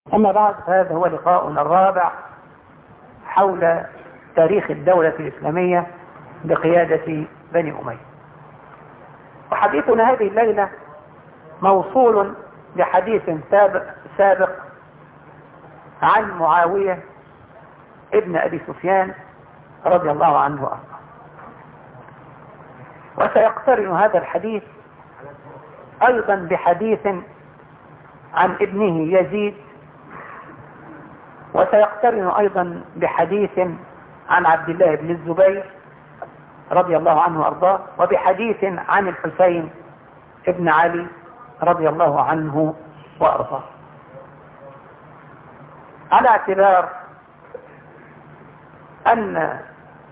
أما بعد هذا هو لقاؤنا الرابع حول تاريخ الدولة الإسلامية بقيادة بني أمية وحديثنا هذه الليلة موصول بحديث سابق, سابق عن معاوية ابن أبي سفيان رضي الله عنه وأرضاه وسيقترن هذا الحديث أيضا بحديث عن ابنه يزيد وسيقترن أيضا بحديث عن عبد الله بن الزبير رضي الله عنه وأرضاه وبحديث عن الحسين ابن علي رضي الله عنه وأرضاه على اعتبار أن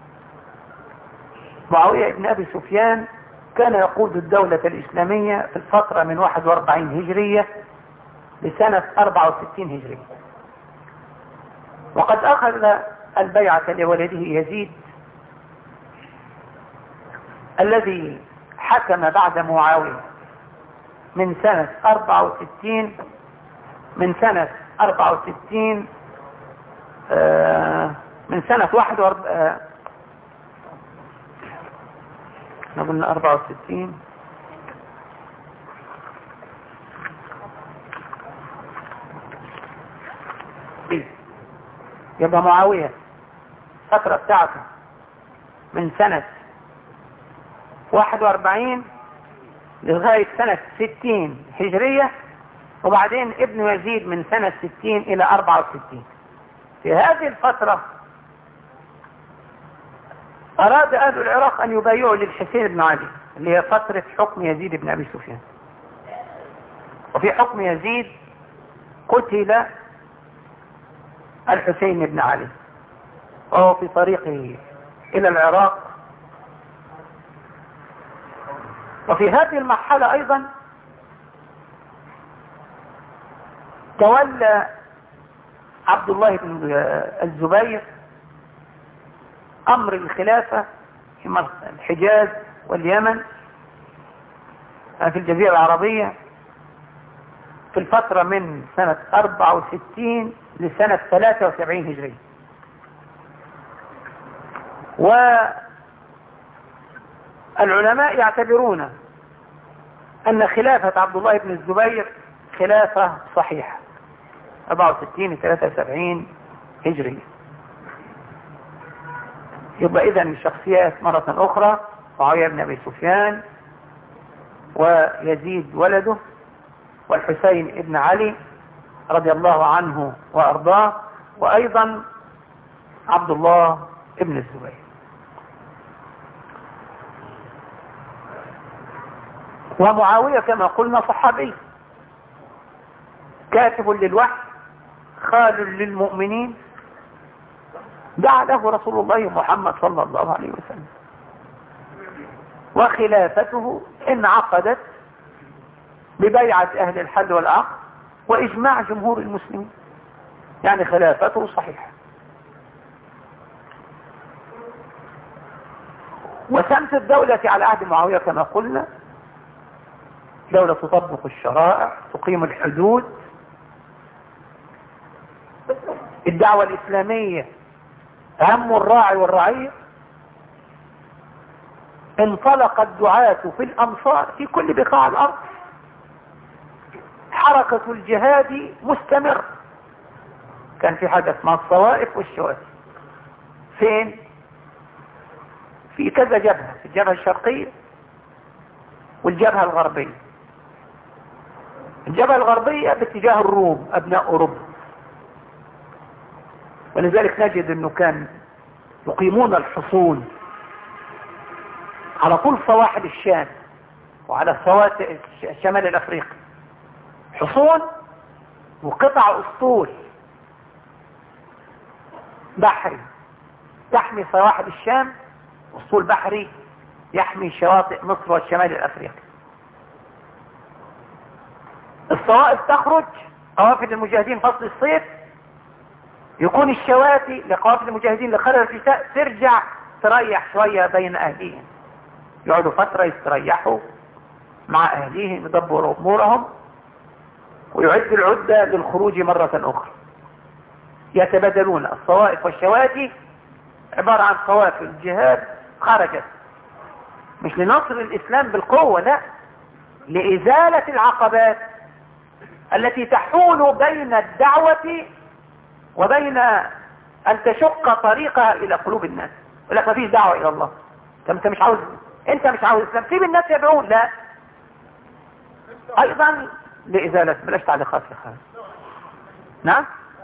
معاوية بن أبي سفيان كان يقود الدولة الإسلامية في الفترة من 41 هجرية لسنة 64 هجرية وقد أخذ البيعة لولده يزيد الذي حكم بعد معاوية من سنة 64 من سنة 64 آه من سنة 41 آه احنا قلنا 64 يبقى معاوية الفترة بتاعته من سنة 41 لغاية سنة 60 هجرية وبعدين ابن يزيد من سنة 60 إلى 64 في هذه الفترة أراد أهل العراق أن يبايعوا للحسين بن علي اللي هي فترة حكم يزيد بن أبي سفيان وفي حكم يزيد قتل الحسين بن علي وهو في طريقه إلى العراق وفي هذه المرحلة أيضا تولى عبد الله بن الزبير أمر الخلافة في الحجاز واليمن في الجزيرة العربية في الفترة من سنة 64 لسنة 73 هجرية والعلماء يعتبرون أن خلافة عبد الله بن الزبير خلافة صحيحة 64 73 هجرية يبقى إذا الشخصيات مرة أخرى معاوية بن أبي سفيان ويزيد ولده والحسين ابن علي رضي الله عنه وأرضاه وأيضا عبد الله ابن الزبير ومعاوية كما قلنا صحابي كاتب للوحي خال للمؤمنين دعا له رسول الله محمد صلى الله عليه وسلم وخلافته انعقدت ببيعة أهل الحل والعقد وإجماع جمهور المسلمين يعني خلافته صحيحة وسمت الدولة على عهد معاوية كما قلنا دولة تطبق الشرائع تقيم الحدود الدعوة الإسلامية أهم الراعي والرعية انطلق الدعاة في الأمصار في كل بقاع الأرض حركة الجهاد مستمر كان في حاجة اسمها الصوائف والشواتف فين في كذا جبهة في الجبهة الشرقية والجبهة الغربية الجبهة الغربية باتجاه الروم أبناء أوروبا ولذلك نجد أنه كان يقيمون الحصون على طول سواحل الشام وعلى الشمال الأفريقي حصون وقطع أسطول بحري تحمي سواحل الشام أسطول بحري يحمي شواطئ مصر والشمال الأفريقي الصوائف تخرج قوافل المجاهدين فصل الصيف يكون الشواتي لقوافل المجاهدين اللي خرج الشتاء ترجع تريح شوية بين أهليهم يقعدوا فترة يستريحوا مع أهليهم يدبروا أمورهم ويعد العدة للخروج مرة أخرى يتبادلون الصوائف والشواجي عبارة عن صوائف الجهاد خرجت مش لنصر الإسلام بالقوة لا لإزالة العقبات التي تحول بين الدعوة وبين أن تشق طريقها إلى قلوب الناس يقول لك ما فيش دعوة إلى الله انت مش عاوز انت مش عاوز الاسلام سيب الناس يدعون لا ايضا لازالة بلاش تعليقات يا خالد نعم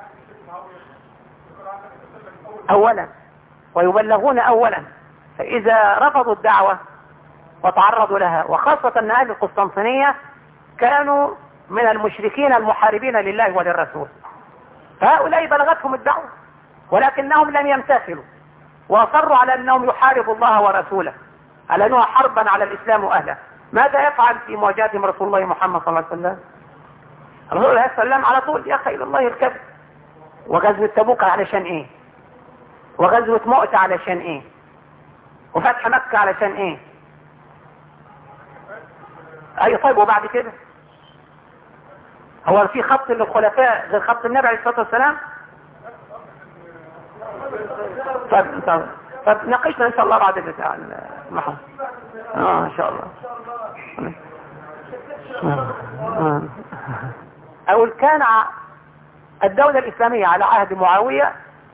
اولا ويبلغون اولا فاذا رفضوا الدعوة وتعرضوا لها وخاصة ان اهل القسطنطينية كانوا من المشركين المحاربين لله وللرسول فهؤلاء بلغتهم الدعوة ولكنهم لم يمتثلوا واصروا على انهم يحاربوا الله ورسوله على انها حربا على الاسلام واهله ماذا يفعل في مواجهتهم رسول الله محمد صلى الله عليه وسلم الرسول عليه السلام على طول يا اخي الى الله الكذب وغزوة تبوك علشان ايه وغزوة مؤتة علشان ايه وفتح مكة علشان ايه اي طيب وبعد كده هو في خط للخلفاء غير خط النبي عليه الصلاة والسلام طيب طيب طيب ناقشنا ان شاء الله بعد بتاع المحل اه ان شاء الله او كان الدولة الاسلامية على عهد معاوية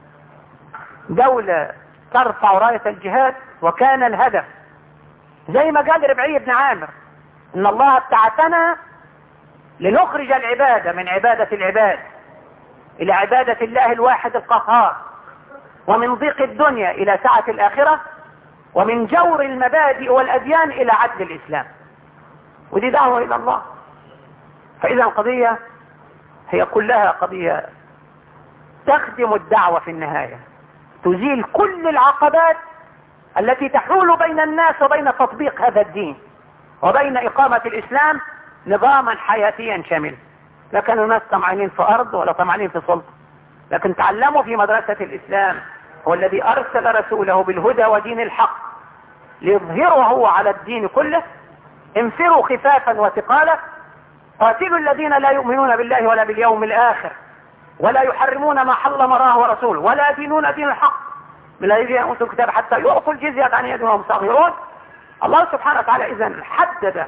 دولة ترفع راية الجهاد وكان الهدف زي ما قال ربعي بن عامر ان الله ابتعثنا لنخرج العبادة من عبادة العباد الى عبادة الله الواحد القهار ومن ضيق الدنيا الى سعة الاخرة ومن جور المبادئ والاديان الى عدل الاسلام ودي دعوة الى الله فاذا القضية هي كلها قضية تخدم الدعوة في النهاية تزيل كل العقبات التي تحول بين الناس وبين تطبيق هذا الدين وبين اقامة الاسلام نظاما حياتيا شاملا لا كانوا الناس طمعانين في ارض ولا طمعانين في سلطة لكن تعلموا في مدرسة الاسلام هو الذي ارسل رسوله بالهدى ودين الحق ليظهره على الدين كله انفروا خفافا وثقالا قاتلوا الذين لا يؤمنون بالله ولا باليوم الاخر ولا يحرمون ما حل مراه ورسوله ولا دينون دين الحق من الذين اوتوا الكتاب حتى يعطوا الجزية عن يد وهم صاغرون الله سبحانه وتعالى اذا حدد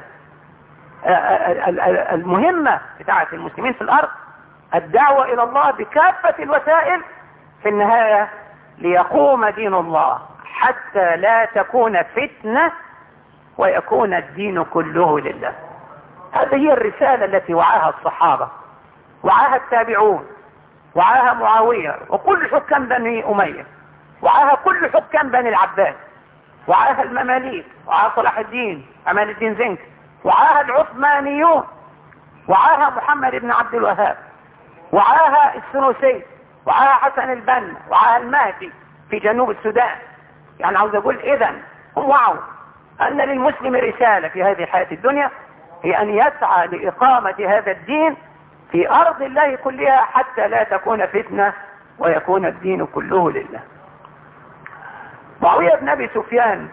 المهمة بتاعة المسلمين في الارض الدعوة الى الله بكافة الوسائل في النهاية ليقوم دين الله حتى لا تكون فتنة ويكون الدين كله لله هذه هي الرسالة التي وعاها الصحابة وعاها التابعون وعاها معاوية وكل حكام بني أمية وعاها كل حكام بني العباس وعاها المماليك وعاها صلاح الدين أمان الدين زنك وعاها العثمانيون وعاها محمد بن عبد الوهاب وعاها السنوسي وعاها حسن البنا وعاها المهدي في جنوب السودان يعني عاوز اقول اذا هم وعوا ان للمسلم رسالة في هذه الحياة الدنيا هي ان يسعى لاقامة هذا الدين في ارض الله كلها حتى لا تكون فتنة ويكون الدين كله لله معاوية بن ابي سفيان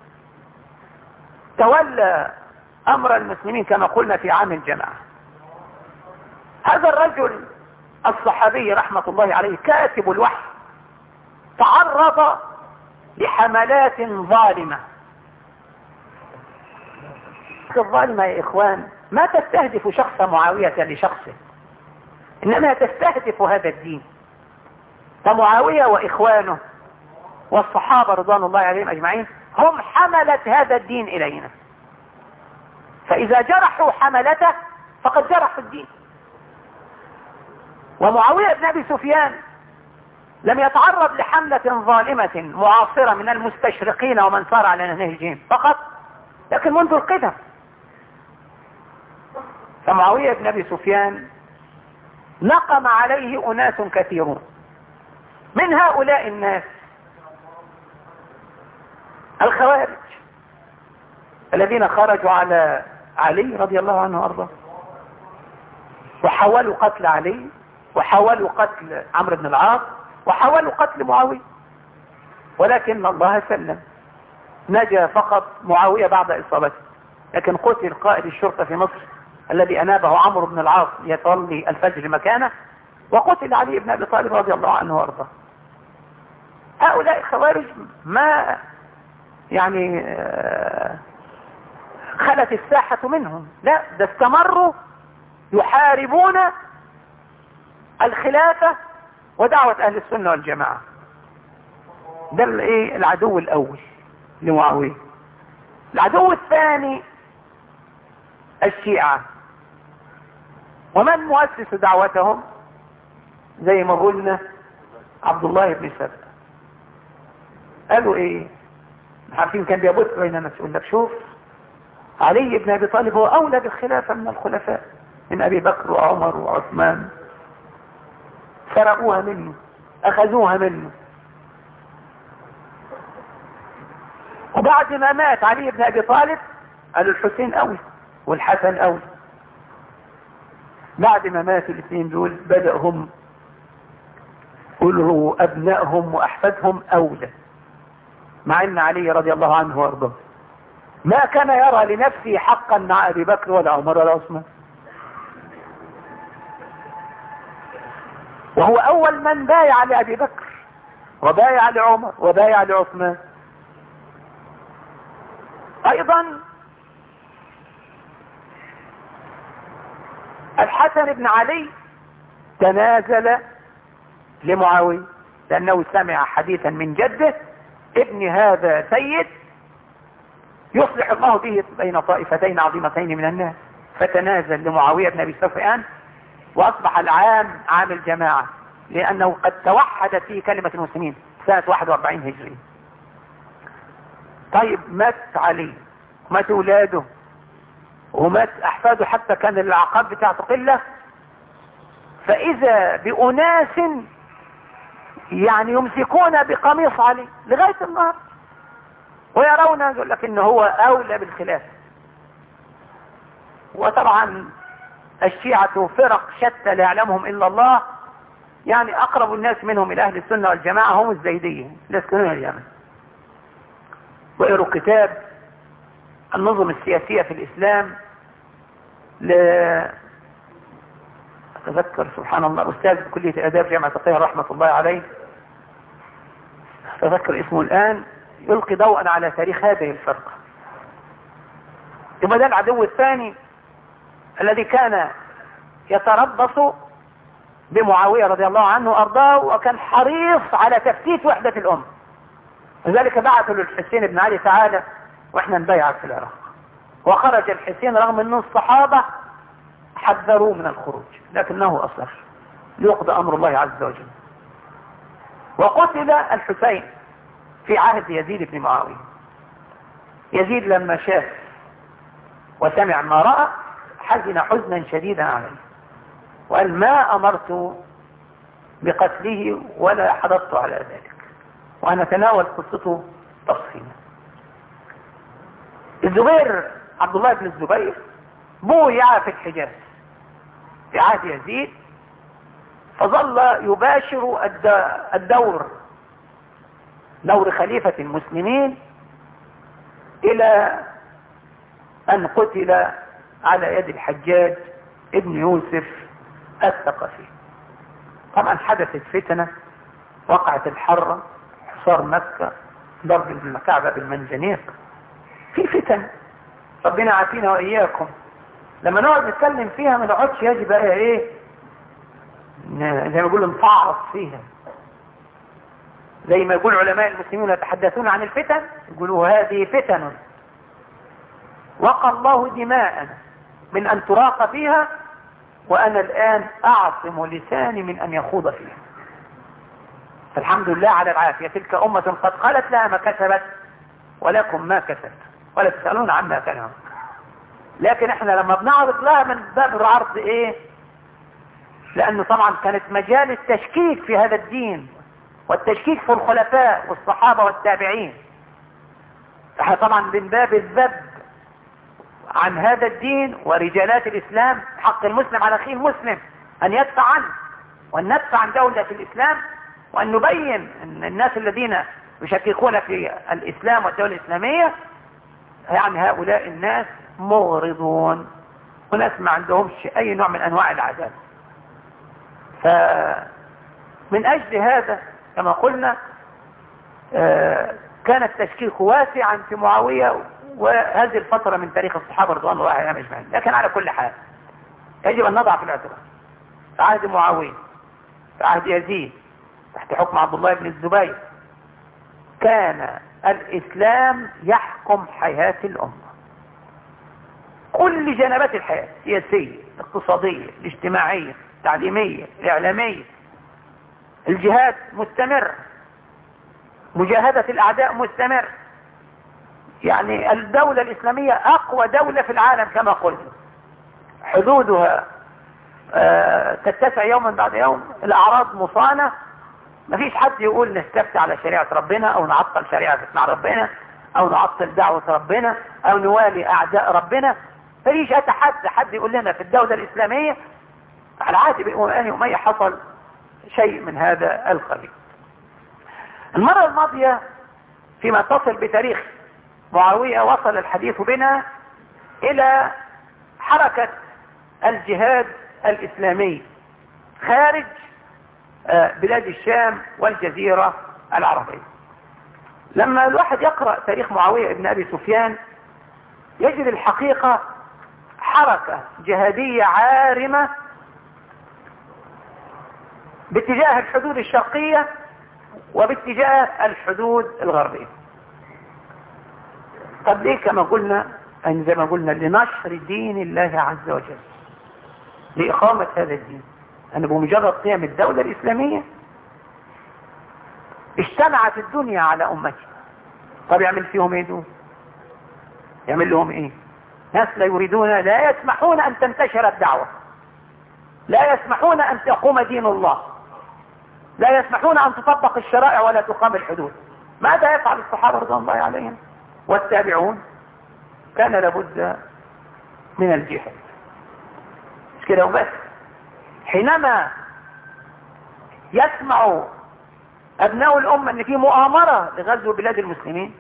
تولى امر المسلمين كما قلنا في عام الجماعة هذا الرجل الصحابي رحمة الله عليه كاتب الوحي تعرض لحملات ظالمة الظالمة يا إخوان ما تستهدف شخص معاوية لشخصه إنما تستهدف هذا الدين فمعاوية وإخوانه والصحابة رضوان الله عليهم أجمعين هم حملة هذا الدين إلينا فإذا جرحوا حملته فقد جرحوا الدين ومعاوية بن أبي سفيان لم يتعرض لحملة ظالمة معاصرة من المستشرقين ومن صار على نهجهم فقط لكن منذ القدم فمعاوية بن أبي سفيان نقم عليه أناس كثيرون من هؤلاء الناس الخوارج الذين خرجوا على علي رضي الله عنه وارضاه وحاولوا قتل علي وحاولوا قتل عمرو بن العاص وحاولوا قتل معاوية ولكن الله سلم نجا فقط معاوية بعد إصابته لكن قتل قائد الشرطة في مصر الذي أنابه عمرو بن العاص يصلي الفجر مكانه وقتل علي بن أبي طالب رضي الله عنه وارضاه هؤلاء الخوارج ما يعني آه، خلت الساحة منهم لا ده استمروا يحاربون الخلافة ودعوة أهل السنة والجماعة ده الايه العدو الأول لمعاوية العدو الثاني الشيعة ومن مؤسس دعوتهم زي ما قلنا عبد الله بن سبأ قالوا ايه عارفين كان بيبث بين الناس يقول لك شوف علي بن ابي طالب هو اولى بالخلافه من الخلفاء من ابي بكر وعمر وعثمان سرقوها منه اخذوها منه وبعد ما مات علي بن ابي طالب قالوا الحسين اولى والحسن اولى بعد ما مات الاثنين دول بدأ هم قلوا ابنائهم واحفادهم اولى مع ان علي رضي الله عنه وارضاه ما كان يرى لنفسه حقا مع ابي بكر ولا عمر ولا عثمان وهو اول من بايع لابي بكر وبايع لعمر وبايع لعثمان ايضا الحسن بن علي تنازل لمعاوية لانه سمع حديثا من جده ابن هذا سيد يصلح الله به بين طائفتين عظيمتين من الناس فتنازل لمعاوية بن ابي سفيان واصبح العام عام الجماعة لانه قد توحدت فيه كلمة المسلمين سنة 41 هجري طيب مات علي مات اولاده ومات احفاده حتى كان العقاب بتاعته قلة فاذا باناس يعني يمسكون بقميص علي لغاية النهار ويرون يقول لك ان هو اولى بالخلافة وطبعا الشيعة فرق شتى لا يعلمهم الا الله يعني اقرب الناس منهم الى اهل السنة والجماعة هم الزيدية يسكنون اليمن وقروا كتاب النظم السياسية في الاسلام ل اتذكر سبحان الله استاذ كلية الاداب جامعة القاهرة رحمة الله عليه اتذكر اسمه الان يلقي ضوءا على تاريخ هذه الفرقة يبقى ده العدو الثاني الذي كان يتربص بمعاوية رضي الله عنه وارضاه وكان حريص على تفتيت وحدة الامة لذلك بعثوا للحسين بن علي تعالى واحنا نبيعك في العراق وخرج الحسين رغم انه الصحابة حذروه من الخروج لكنه اصر ليقضى امر الله عز وجل وقتل الحسين في عهد يزيد بن معاوية يزيد لما شاف وسمع ما رأى حزن حزنا شديدا عليه وقال ما أمرت بقتله ولا حضرت على ذلك وأنا تناول قصته تفصيلا الزبير عبد الله بن الزبير بويع في الحجاز في عهد يزيد فظل يباشر الدور دور خليفة المسلمين الى ان قتل على يد الحجاج ابن يوسف الثقفي طبعا حدثت فتنة وقعت الحرة حصار مكة ضرب الكعبة بالمنجنيق في فتن ربنا عافينا واياكم لما نقعد نتكلم فيها ما نقعدش يجب بقى ايه زي ما بيقولوا نفعص فيها زي ما يقول علماء المسلمين يتحدثون عن الفتن يقولوا هذه فتن وقى الله دماء من ان تراق فيها وانا الان اعصم لساني من ان يخوض فيها فالحمد لله على العافية تلك امة قد قالت لها ما كسبت ولكم ما كسبت ولا تسألون عما كانوا لكن احنا لما بنعرض لها من باب العرض ايه لانه طبعا كانت مجال التشكيك في هذا الدين والتشكيك في الخلفاء والصحابة والتابعين احنا طبعا من باب الذب عن هذا الدين ورجالات الاسلام حق المسلم على اخيه المسلم ان يدفع عنه وان ندفع عن دولة الاسلام وان نبين ان الناس الذين يشككون في الاسلام والدولة الاسلامية يعني هؤلاء الناس مغرضون وناس ما عندهمش اي نوع من انواع العدالة فمن اجل هذا كما قلنا آه، كان التشكيك واسعا في معاوية وهذه الفترة من تاريخ الصحابة رضوان الله عليهم اجمعين لكن على كل حال يجب ان نضع في الاعتبار في عهد معاوية في عهد يزيد تحت حكم عبد الله بن الزبير كان الإسلام يحكم حياة الأمة كل جنبات الحياة السياسية الاقتصادية الاجتماعية التعليمية الإعلامية الجهاد مستمر مجاهدة الأعداء مستمر يعني الدولة الإسلامية أقوى دولة في العالم كما قلت حدودها آه تتسع يوما بعد يوم الأعراض مصانة ما فيش حد يقول نستفتي على شريعة ربنا او نعطل شريعة مع ربنا او نعطل دعوة ربنا او نوالي اعداء ربنا فيش اتحدى حد يقول لنا في الدولة الاسلامية على عهد بأماني أمية حصل شيء من هذا القبيل المرة الماضية فيما تصل بتاريخ معاوية وصل الحديث بنا الى حركة الجهاد الاسلامي خارج آه، بلاد الشام والجزيرة العربية لما الواحد يقرأ تاريخ معاوية بن أبي سفيان يجد الحقيقة حركة جهادية عارمة باتجاه الحدود الشرقية وباتجاه الحدود الغربية طب ليه كما قلنا أن زي ما قلنا لنشر دين الله عز وجل لإقامة هذا الدين أن بمجرد قيام الدولة الإسلامية اجتمعت الدنيا على أمتي طب يعمل فيهم ايه دول يعمل لهم ايه ناس لا يريدون لا يسمحون أن تنتشر الدعوة لا يسمحون أن تقوم دين الله لا يسمحون أن تطبق الشرائع ولا تقام الحدود ماذا يفعل الصحابة رضي الله عليهم والتابعون كان لابد من الجهاد مش كده وبس حينما يسمع أبناء الأمة أن في مؤامرة لغزو بلاد المسلمين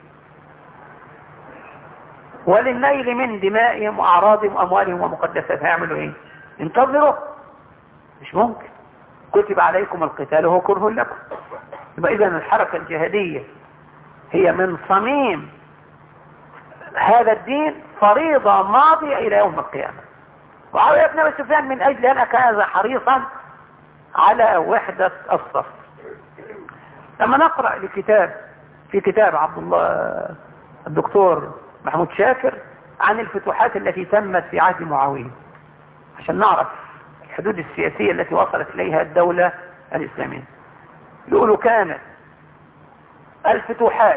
وللنيل من دمائهم وأعراضهم وأموالهم ومقدساتهم هيعملوا إيه؟ انتظروا مش ممكن كتب عليكم القتال وهو كره لكم يبقى إذا الحركة الجهادية هي من صميم هذا الدين فريضة ماضية إلى يوم القيامة معاوية بن ابي سفيان من اجل ان كان حريصا على وحدة الصف لما نقرأ لكتاب في كتاب عبد الله الدكتور محمود شاكر عن الفتوحات التي تمت في عهد معاوية عشان نعرف الحدود السياسية التي وصلت إليها الدولة الإسلامية يقولوا كانت الفتوحات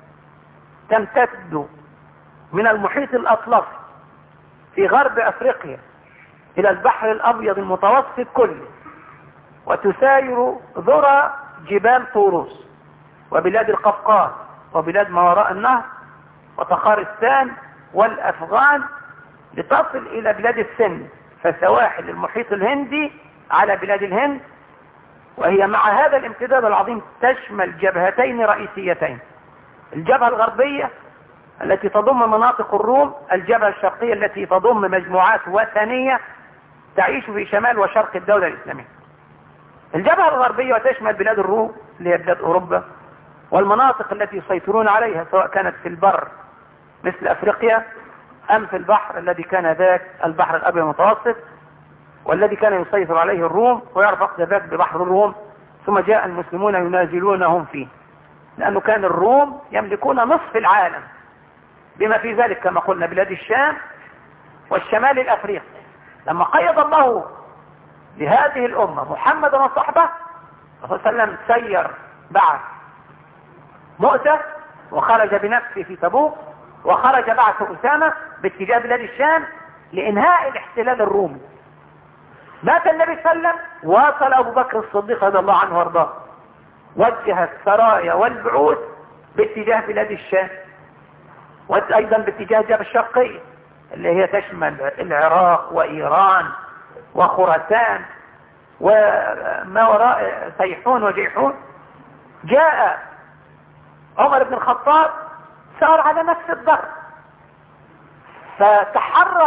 تمتد من المحيط الأطلسي في غرب أفريقيا إلى البحر الأبيض المتوسط كله وتساير ذرى جبال طوروس وبلاد القفقاز وبلاد ما وراء النهر وتخارستان والأفغان لتصل إلى بلاد السن فسواحل المحيط الهندي على بلاد الهند وهي مع هذا الامتداد العظيم تشمل جبهتين رئيسيتين الجبهة الغربية التي تضم مناطق الروم الجبهة الشرقية التي تضم مجموعات وثنية تعيش في شمال وشرق الدولة الإسلامية الجبهة الغربية وتشمل بلاد الروم اللي هي بلاد أوروبا والمناطق التي يسيطرون عليها سواء كانت في البر مثل أفريقيا أم في البحر الذي كان ذاك البحر الأبيض المتوسط والذي كان يسيطر عليه الروم ويعرف وقت ذاك ببحر الروم ثم جاء المسلمون ينازلونهم فيه لأنه كان الروم يملكون نصف العالم بما في ذلك كما قلنا بلاد الشام والشمال الأفريقي لما قيد الله لهذه الأمة محمد وصحبه الرسول صلى الله عليه وسلم سير بعث مؤتة وخرج بنفسه في تبوك وخرج بعث أسامة باتجاه بلاد الشام لإنهاء الاحتلال الرومي مات النبي صلى الله عليه وسلم واصل أبو بكر الصديق رضي الله عنه وارضاه وجه السرايا والبعوث باتجاه بلاد الشام وأيضا باتجاه جبل الشرقية اللي هي تشمل العراق وإيران وخراسان وما وراء سيحون وجيحون جاء عمر بن الخطاب سار على نفس الضرب فتحررت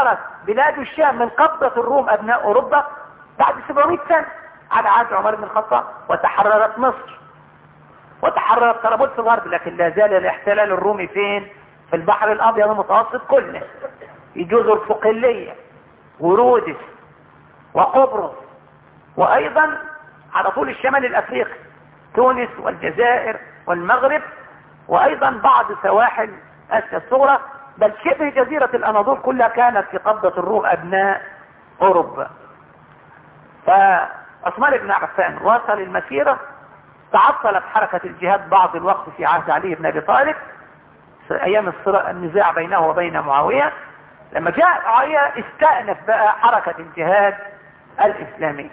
بلاد الشام من قبضة الروم أبناء أوروبا بعد 700 سنة على عهد عمر بن الخطاب وتحررت مصر وتحررت طرابلس الغرب لكن لا زال الاحتلال الرومي فين في البحر الأبيض المتوسط كله في جزر صقلية ورودس وقبرص وأيضا على طول الشمال الأفريقي تونس والجزائر والمغرب وأيضا بعض سواحل آسيا الصغرى بل شبه جزيرة الأناضول كلها كانت في قبضة الروم أبناء أوروبا فعثمان بن عفان وصل المسيرة تعطلت حركة الجهاد بعض الوقت في عهد علي بن أبي طالب أيام النزاع بينه وبين معاوية لما جاء معاوية استأنف بقى حركة الجهاد الإسلامي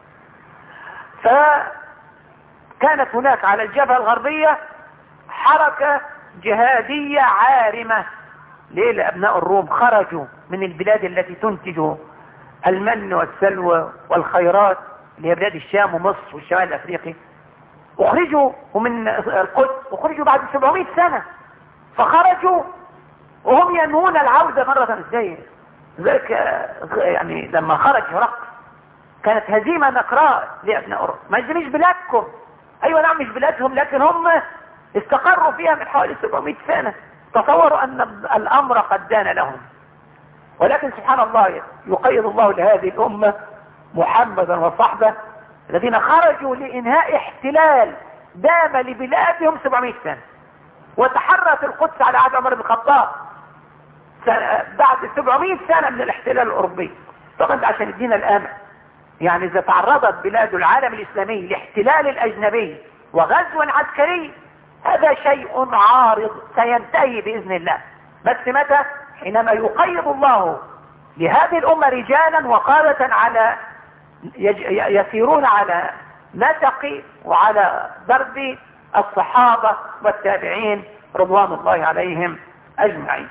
فكانت هناك على الجبهة الغربية حركة جهادية عارمة ليه لأبناء الروم خرجوا من البلاد التي تنتج المن والسلوى والخيرات اللي هي بلاد الشام ومصر والشمال الأفريقي اخرجوا ومن القدس اخرجوا بعد 700 سنة فخرجوا وهم ينمون العودة مرة ازاي ذلك يعني لما خرج هرقل كانت هزيمة نقراء لأبناء أوروبا ما دي مش بلادكم أيوة نعم مش بلادهم لكن هم استقروا فيها من حوالي 700 سنة تصوروا أن الأمر قد دان لهم ولكن سبحان الله يقيد الله لهذه الأمة محمدا وصحبه الذين خرجوا لإنهاء احتلال دام لبلادهم 700 سنة وتحرت القدس على عهد عمر بن الخطاب بعد 700 سنة من الاحتلال الأوروبي طبعا ده عشان يدينا الأمل يعني إذا تعرضت بلاد العالم الإسلامي لاحتلال الأجنبي وغزو عسكري هذا شيء عارض سينتهي بإذن الله بس متى حينما يقيض الله لهذه الأمة رجالا وقادة على يسيرون على نسق وعلى درب الصحابة والتابعين رضوان الله عليهم أجمعين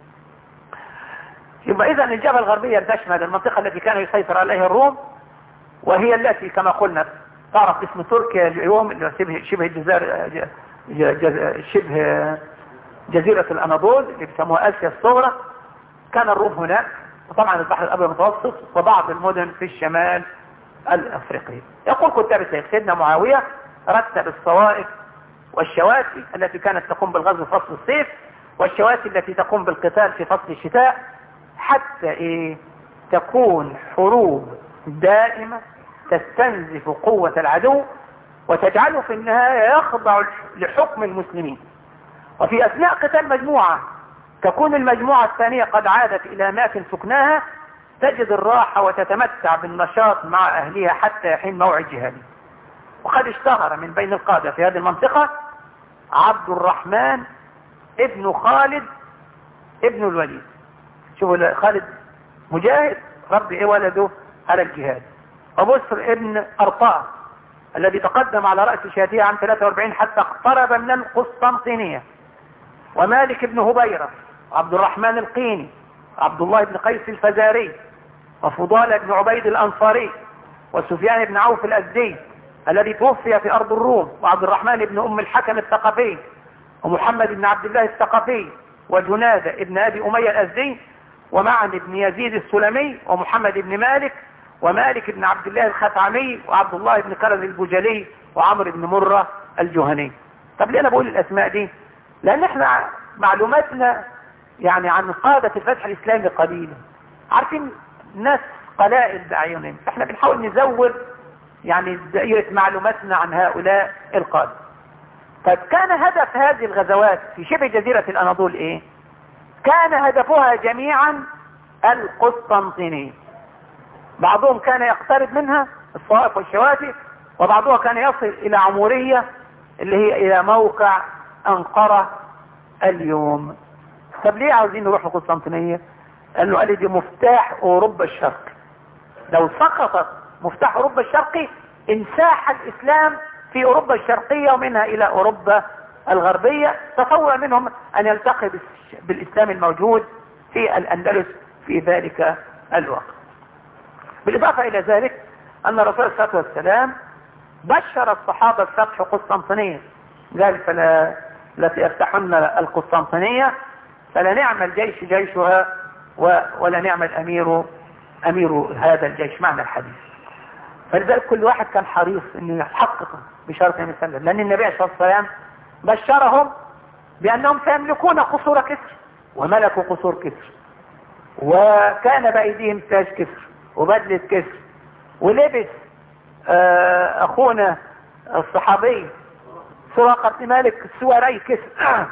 يبقى إذا الجبهة الغربية تشمل المنطقة التي كان يسيطر عليها الروم وهي التي كما قلنا تعرف اسم تركيا اليوم اللي شبه شبه الجزائر شبه جزيرة الأناضول اللي بيسموها آسيا الصغرى كان الروم هناك وطبعا البحر الأبيض المتوسط وبعض المدن في الشمال الأفريقي يقول كتاب السيد سيدنا معاوية رتب الصوائف والشواتي التي كانت تقوم بالغزو في فصل الصيف والشواتي التي تقوم بالقتال في فصل الشتاء حتى ايه تكون حروب دائمة تستنزف قوة العدو وتجعله في النهاية يخضع لحكم المسلمين وفي أثناء قتال مجموعة تكون المجموعة الثانية قد عادت إلى أماكن سكناها تجد الراحة وتتمتع بالنشاط مع أهلها حتى يحين موعد جهادي وقد اشتهر من بين القادة في هذه المنطقة عبد الرحمن ابن خالد ابن الوليد شوفوا خالد مجاهد ربي ولده على الجهاد وبسر ابن أرطاء الذي تقدم على رأس شاتية عام 43 حتى اقترب من القسطنطينية ومالك بن هبيرة عبد الرحمن القيني عبد الله بن قيس الفزاري وفضال بن عبيد الأنصاري وسفيان بن عوف الأزدي الذي توفي في أرض الروم وعبد الرحمن بن أم الحكم الثقفي ومحمد بن عبد الله الثقفي وجنادة ابن أبي أمية الأزدي ومعن بن يزيد السلمي ومحمد بن مالك ومالك بن عبد الله الخثعمي وعبد الله بن كرز البجلي وعمر بن مرة الجهني طب ليه انا بقول الاسماء دي لان احنا معلوماتنا يعني عن قادة الفتح الاسلامي قليلة عارفين ناس قلائل باعينهم احنا بنحاول نزود يعني دائرة معلوماتنا عن هؤلاء القادة طيب كان هدف هذه الغزوات في شبه جزيرة الاناضول ايه كان هدفها جميعا القسطنطينية بعضهم كان يقترب منها الصوائف والشواتي وبعضها كان يصل الى عمورية اللي هي الى موقع انقرة اليوم طب ليه عاوزين نروح القسطنطينية قال له قال لي دي مفتاح اوروبا الشرقي لو سقطت مفتاح اوروبا الشرقي انساح الاسلام في اوروبا الشرقية ومنها الى اوروبا الغربية تصور منهم ان يلتقي بالاسلام الموجود في الاندلس في ذلك الوقت بالاضافة الى ذلك ان الرسول صلى الله عليه وسلم بشر الصحابة بفتح قسطنطينية قال فلا التي يفتحن القسطنطينية فلا نعم الجيش جيشها ولا نعم الامير امير هذا الجيش معنى الحديث فلذلك كل واحد كان حريص انه يحقق بشارة النبي صلى الله عليه وسلم لان النبي عليه الصلاة والسلام بشرهم بانهم سيملكون قصور كسر وملكوا قصور كسر وكان بايديهم تاج كسر وبدلة كسر ولبس آه، اخونا الصحابي سراقة بن مالك سواري كسر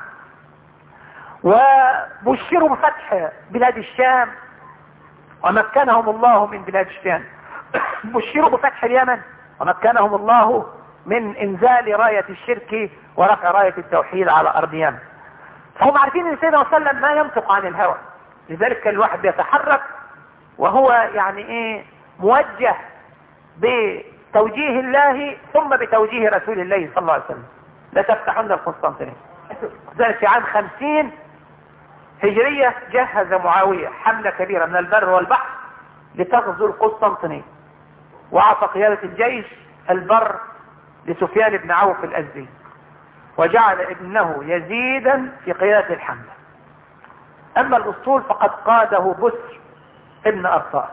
وبشروا بفتح بلاد الشام ومكنهم الله من بلاد الشام بشروا بفتح اليمن ومكنهم الله من انزال راية الشرك ورفع راية التوحيد على ارض اليمن فهم عارفين ان سيدنا صلى الله عليه وسلم ما ينطق عن الهوى لذلك كان الواحد بيتحرك وهو يعني ايه موجه بتوجيه الله ثم بتوجيه رسول الله صلى الله عليه وسلم لا تفتحن القسطنطينية ذلك في عام خمسين هجرية جهز معاوية حملة كبيرة من البر والبحر لتغزو القسطنطينية وأعطى قيادة الجيش البر لسفيان بن عوف الأزدي وجعل ابنه يزيدا في قيادة الحملة أما الأسطول فقد قاده بسر ابن أرطاء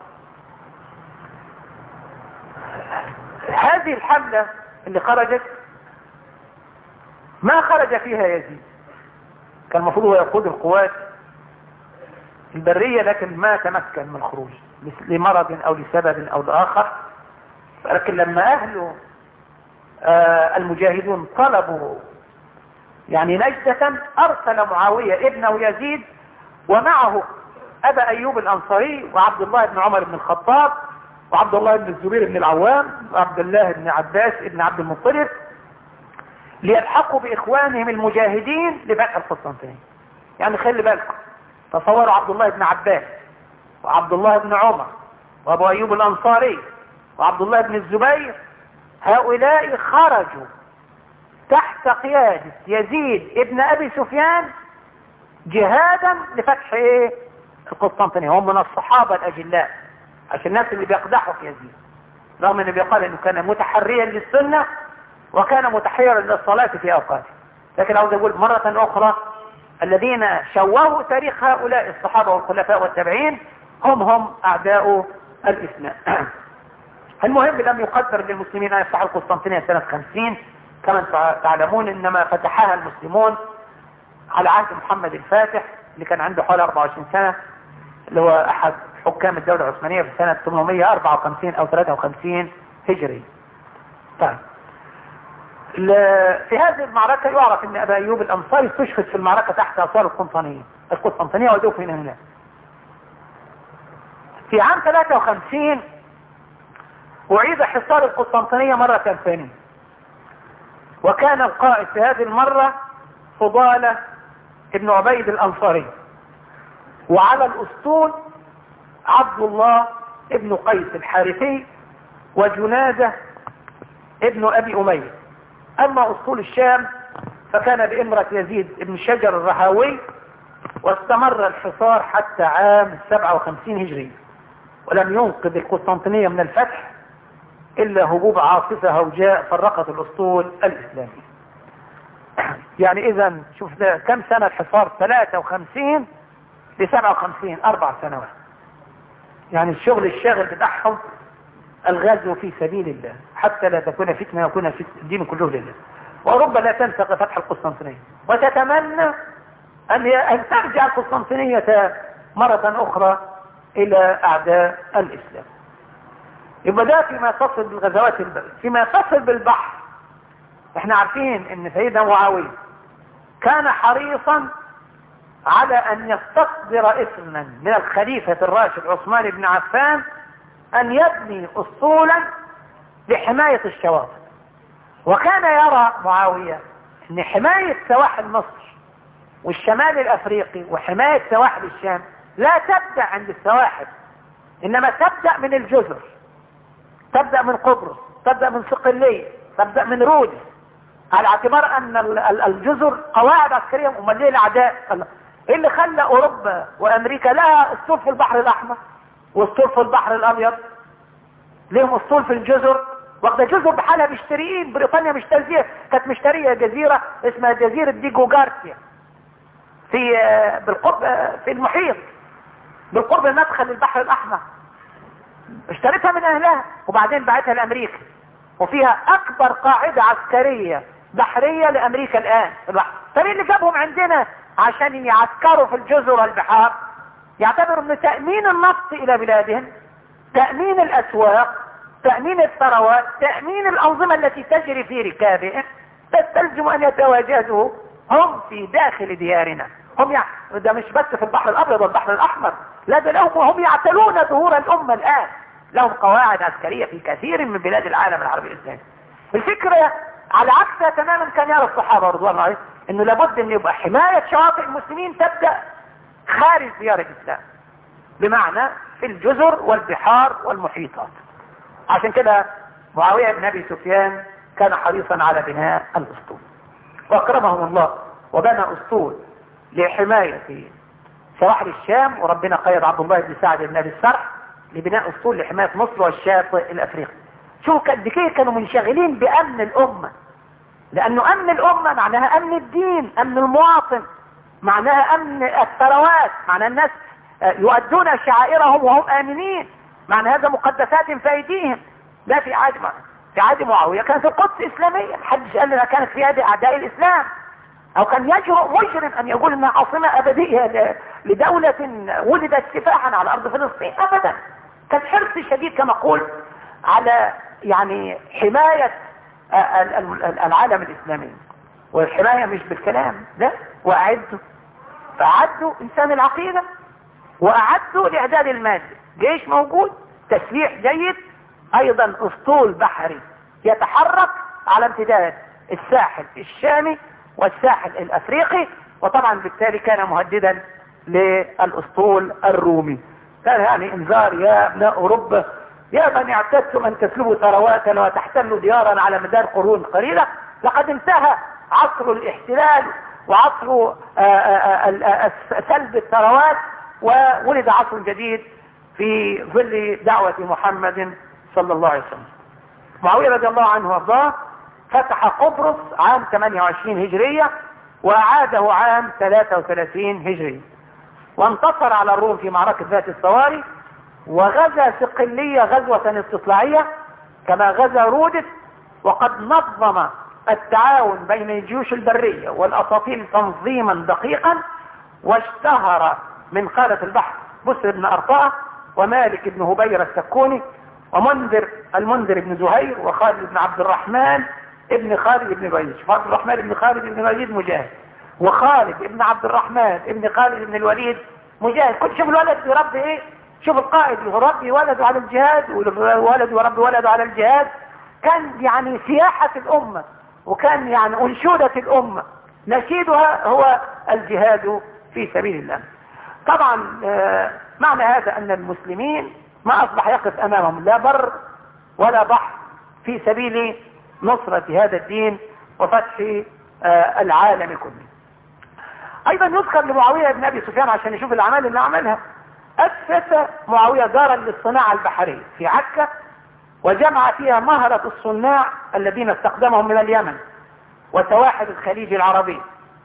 هذه الحملة اللي خرجت ما خرج فيها يزيد كان المفروض هو يقود القوات البرية لكن ما تمكن من الخروج لمرض او لسبب او لاخر لكن لما اهله آه المجاهدون طلبوا يعني نجدة ارسل معاوية ابنه يزيد ومعه ابا ايوب الانصاري وعبد الله بن عمر بن الخطاب وعبد الله بن الزبير بن العوام وعبد الله بن عباس بن عبد المطلب ليلحقوا باخوانهم المجاهدين لفتح القسطنطينية يعني خلي بالكم تصوروا عبد الله بن عباس وعبد الله بن عمر وابو ايوب الانصاري وعبد الله بن الزبير هؤلاء خرجوا تحت قيادة يزيد ابن ابي سفيان جهادا لفتح ايه القسطنطينية هم من الصحابة الاجلاء عشان الناس اللي بيقدحوا في يزيد رغم انه بيقال انه كان متحريا للسنة وكان متحيرا للصلاة في اوقاته لكن عاوز اقول مرة اخرى الذين شوهوا تاريخ هؤلاء الصحابة والخلفاء والتابعين هم هم اعداء الاسلام المهم لم يقدر للمسلمين ان يفتحوا القسطنطينية سنة 50 كما تعلمون انما فتحها المسلمون على عهد محمد الفاتح اللي كان عنده حوالي 24 سنة اللي هو احد حكام الدولة العثمانية في سنة 854 او 53 هجري طيب في هذه المعركة يعرف ان ابا ايوب الانصاري استشهد في المعركة تحت اسوار القسطنطينية القسطنطينية ودفن هناك في عام 53 اعيد حصار القسطنطينية مرة ثانية وكان القائد في هذه المرة فضالة ابن عبيد الانصاري وعلى الاسطول عبد الله ابن قيس الحارثي وجنادة ابن ابي اميه اما اسطول الشام فكان بامرة يزيد بن شجر الرهاوي واستمر الحصار حتى عام 57 هجري ولم ينقذ القسطنطينية من الفتح الا هبوب عاصفة هوجاء فرقت الاسطول الاسلامي يعني اذا شوف ده كم سنة الحصار 53 ل 57 اربع سنوات يعني الشغل الشاغل بتاعهم الغزو في سبيل الله حتى لا تكون فتنة يكون الدين كله لله وأوروبا لا تنسى فتح القسطنطينية وتتمنى أن أن ترجع القسطنطينية مرة أخرى إلى أعداء الإسلام يبقى ده فيما يتصل بالغزوات البرية فيما يتصل بالبحر احنا عارفين ان سيدنا معاوية كان حريصا على ان يستصدر اسما من الخليفة الراشد عثمان بن عفان ان يبني اسطولا لحماية الشواطئ وكان يرى معاوية ان حماية سواحل مصر والشمال الافريقي وحماية سواحل الشام لا تبدأ عند السواحل انما تبدأ من الجزر تبدأ من قبرص تبدأ من صقلية تبدأ من رودس على اعتبار ان الجزر قواعد عسكرية امال ليه الاعداء ايه اللي خلى اوروبا وامريكا لها اسطول في البحر الاحمر واسطول في البحر الابيض ليهم اسطول في الجزر واخده جزر بحالها مشتريين بريطانيا مشتريه كانت مشتريه جزيره اسمها جزيره ديجو جارسيا في بالقرب في المحيط بالقرب من مدخل البحر الاحمر اشتريتها من اهلها وبعدين بعتها لامريكا وفيها اكبر قاعدة عسكرية بحرية لامريكا الان في البحر طب إيه اللي جابهم عندنا عشان يعسكروا في الجزر والبحار يعتبروا ان تأمين النفط الى بلادهم تأمين الاسواق تأمين الثروات تأمين الانظمة التي تجري في ركابهم تستلزم ان يتواجدوا هم في داخل ديارنا هم يعني ده مش بس في البحر الابيض والبحر الاحمر لا ده لهم وهم يعتلون ظهور الامة الان لهم قواعد عسكرية في كثير من بلاد العالم العربي الاسلامي الفكرة على عكسها تماما كان يرى الصحابة رضوان الله عليهم انه لابد ان يبقى حماية شواطئ المسلمين تبدأ خارج ديار الاسلام بمعنى في الجزر والبحار والمحيطات عشان كده معاوية بن ابي سفيان كان حريصا على بناء الاسطول واكرمهم الله وبنى اسطول لحماية سواحل الشام وربنا قيد عبد الله بن سعد بن ابي السرح لبناء اسطول لحماية مصر والشاطئ الافريقي شوفوا قد كده كانوا منشغلين بامن الامة لانه امن الامة معناها امن الدين امن المواطن معناها امن الثروات معنى الناس يؤدون شعائرهم وهم امنين معنى هذا مقدسات في ايديهم لا في عهد في عهد معاوية كانت القدس اسلامية محدش قال لنا كانت في يد اعداء الاسلام او كان يجرؤ مجرم ان يقول انها عاصمة ابدية لدولة ولدت سفاحا على ارض فلسطين ابدا كان حرص شديد كما قلت على يعني حماية العالم الاسلامي والحماية مش بالكلام لا واعدوا فاعدوا انسان العقيدة واعدوا لاعداد المادة جيش موجود تسليح جيد ايضا اسطول بحري يتحرك على امتداد الساحل الشامي والساحل الافريقي وطبعا بالتالي كان مهددا للاسطول الرومي كان يعني انذار يا ابناء اوروبا يا من اعتدتم ان تسلبوا ثرواتنا وتحتلوا ديارا على مدار قرون قليلة لقد انتهى عصر الاحتلال وعصر سلب الثروات وولد عصر جديد في ظل دعوة محمد صلى الله عليه وسلم معاوية رضي الله عنه وارضاه فتح قبرص عام 28 هجرية وأعاده عام 33 هجرية وانتصر على الروم في معركة ذات الصواري وغزا صقلية غزوة استطلاعية كما غزا رودس وقد نظم التعاون بين الجيوش البرية والأساطيل تنظيما دقيقا واشتهر من قادة البحر بسر بن أرطاء ومالك بن هبير السكوني ومنذر المنذر بن زهير وخالد بن عبد الرحمن ابن خالد بن الوليد عبد الرحمن بن خالد بن الوليد مجاهد وخالد بن عبد الرحمن ابن خالد بن الوليد مجاهد كنت شوف الولد يربي ايه شوف القائد يربي ولده على الجهاد وولد يربي ولده على الجهاد كان يعني سياحة الامة وكان يعني انشودة الامة نشيدها هو الجهاد في سبيل الله طبعا معنى هذا ان المسلمين ما اصبح يقف امامهم لا بر ولا بحر في سبيل نصرة هذا الدين وفتح العالم كله ايضا يذكر لمعاوية بن ابي سفيان عشان يشوف الاعمال اللي عملها اسس معاوية دارا للصناعة البحرية في عكا وجمع فيها مهرة الصناع الذين استخدمهم من اليمن وسواحل الخليج العربي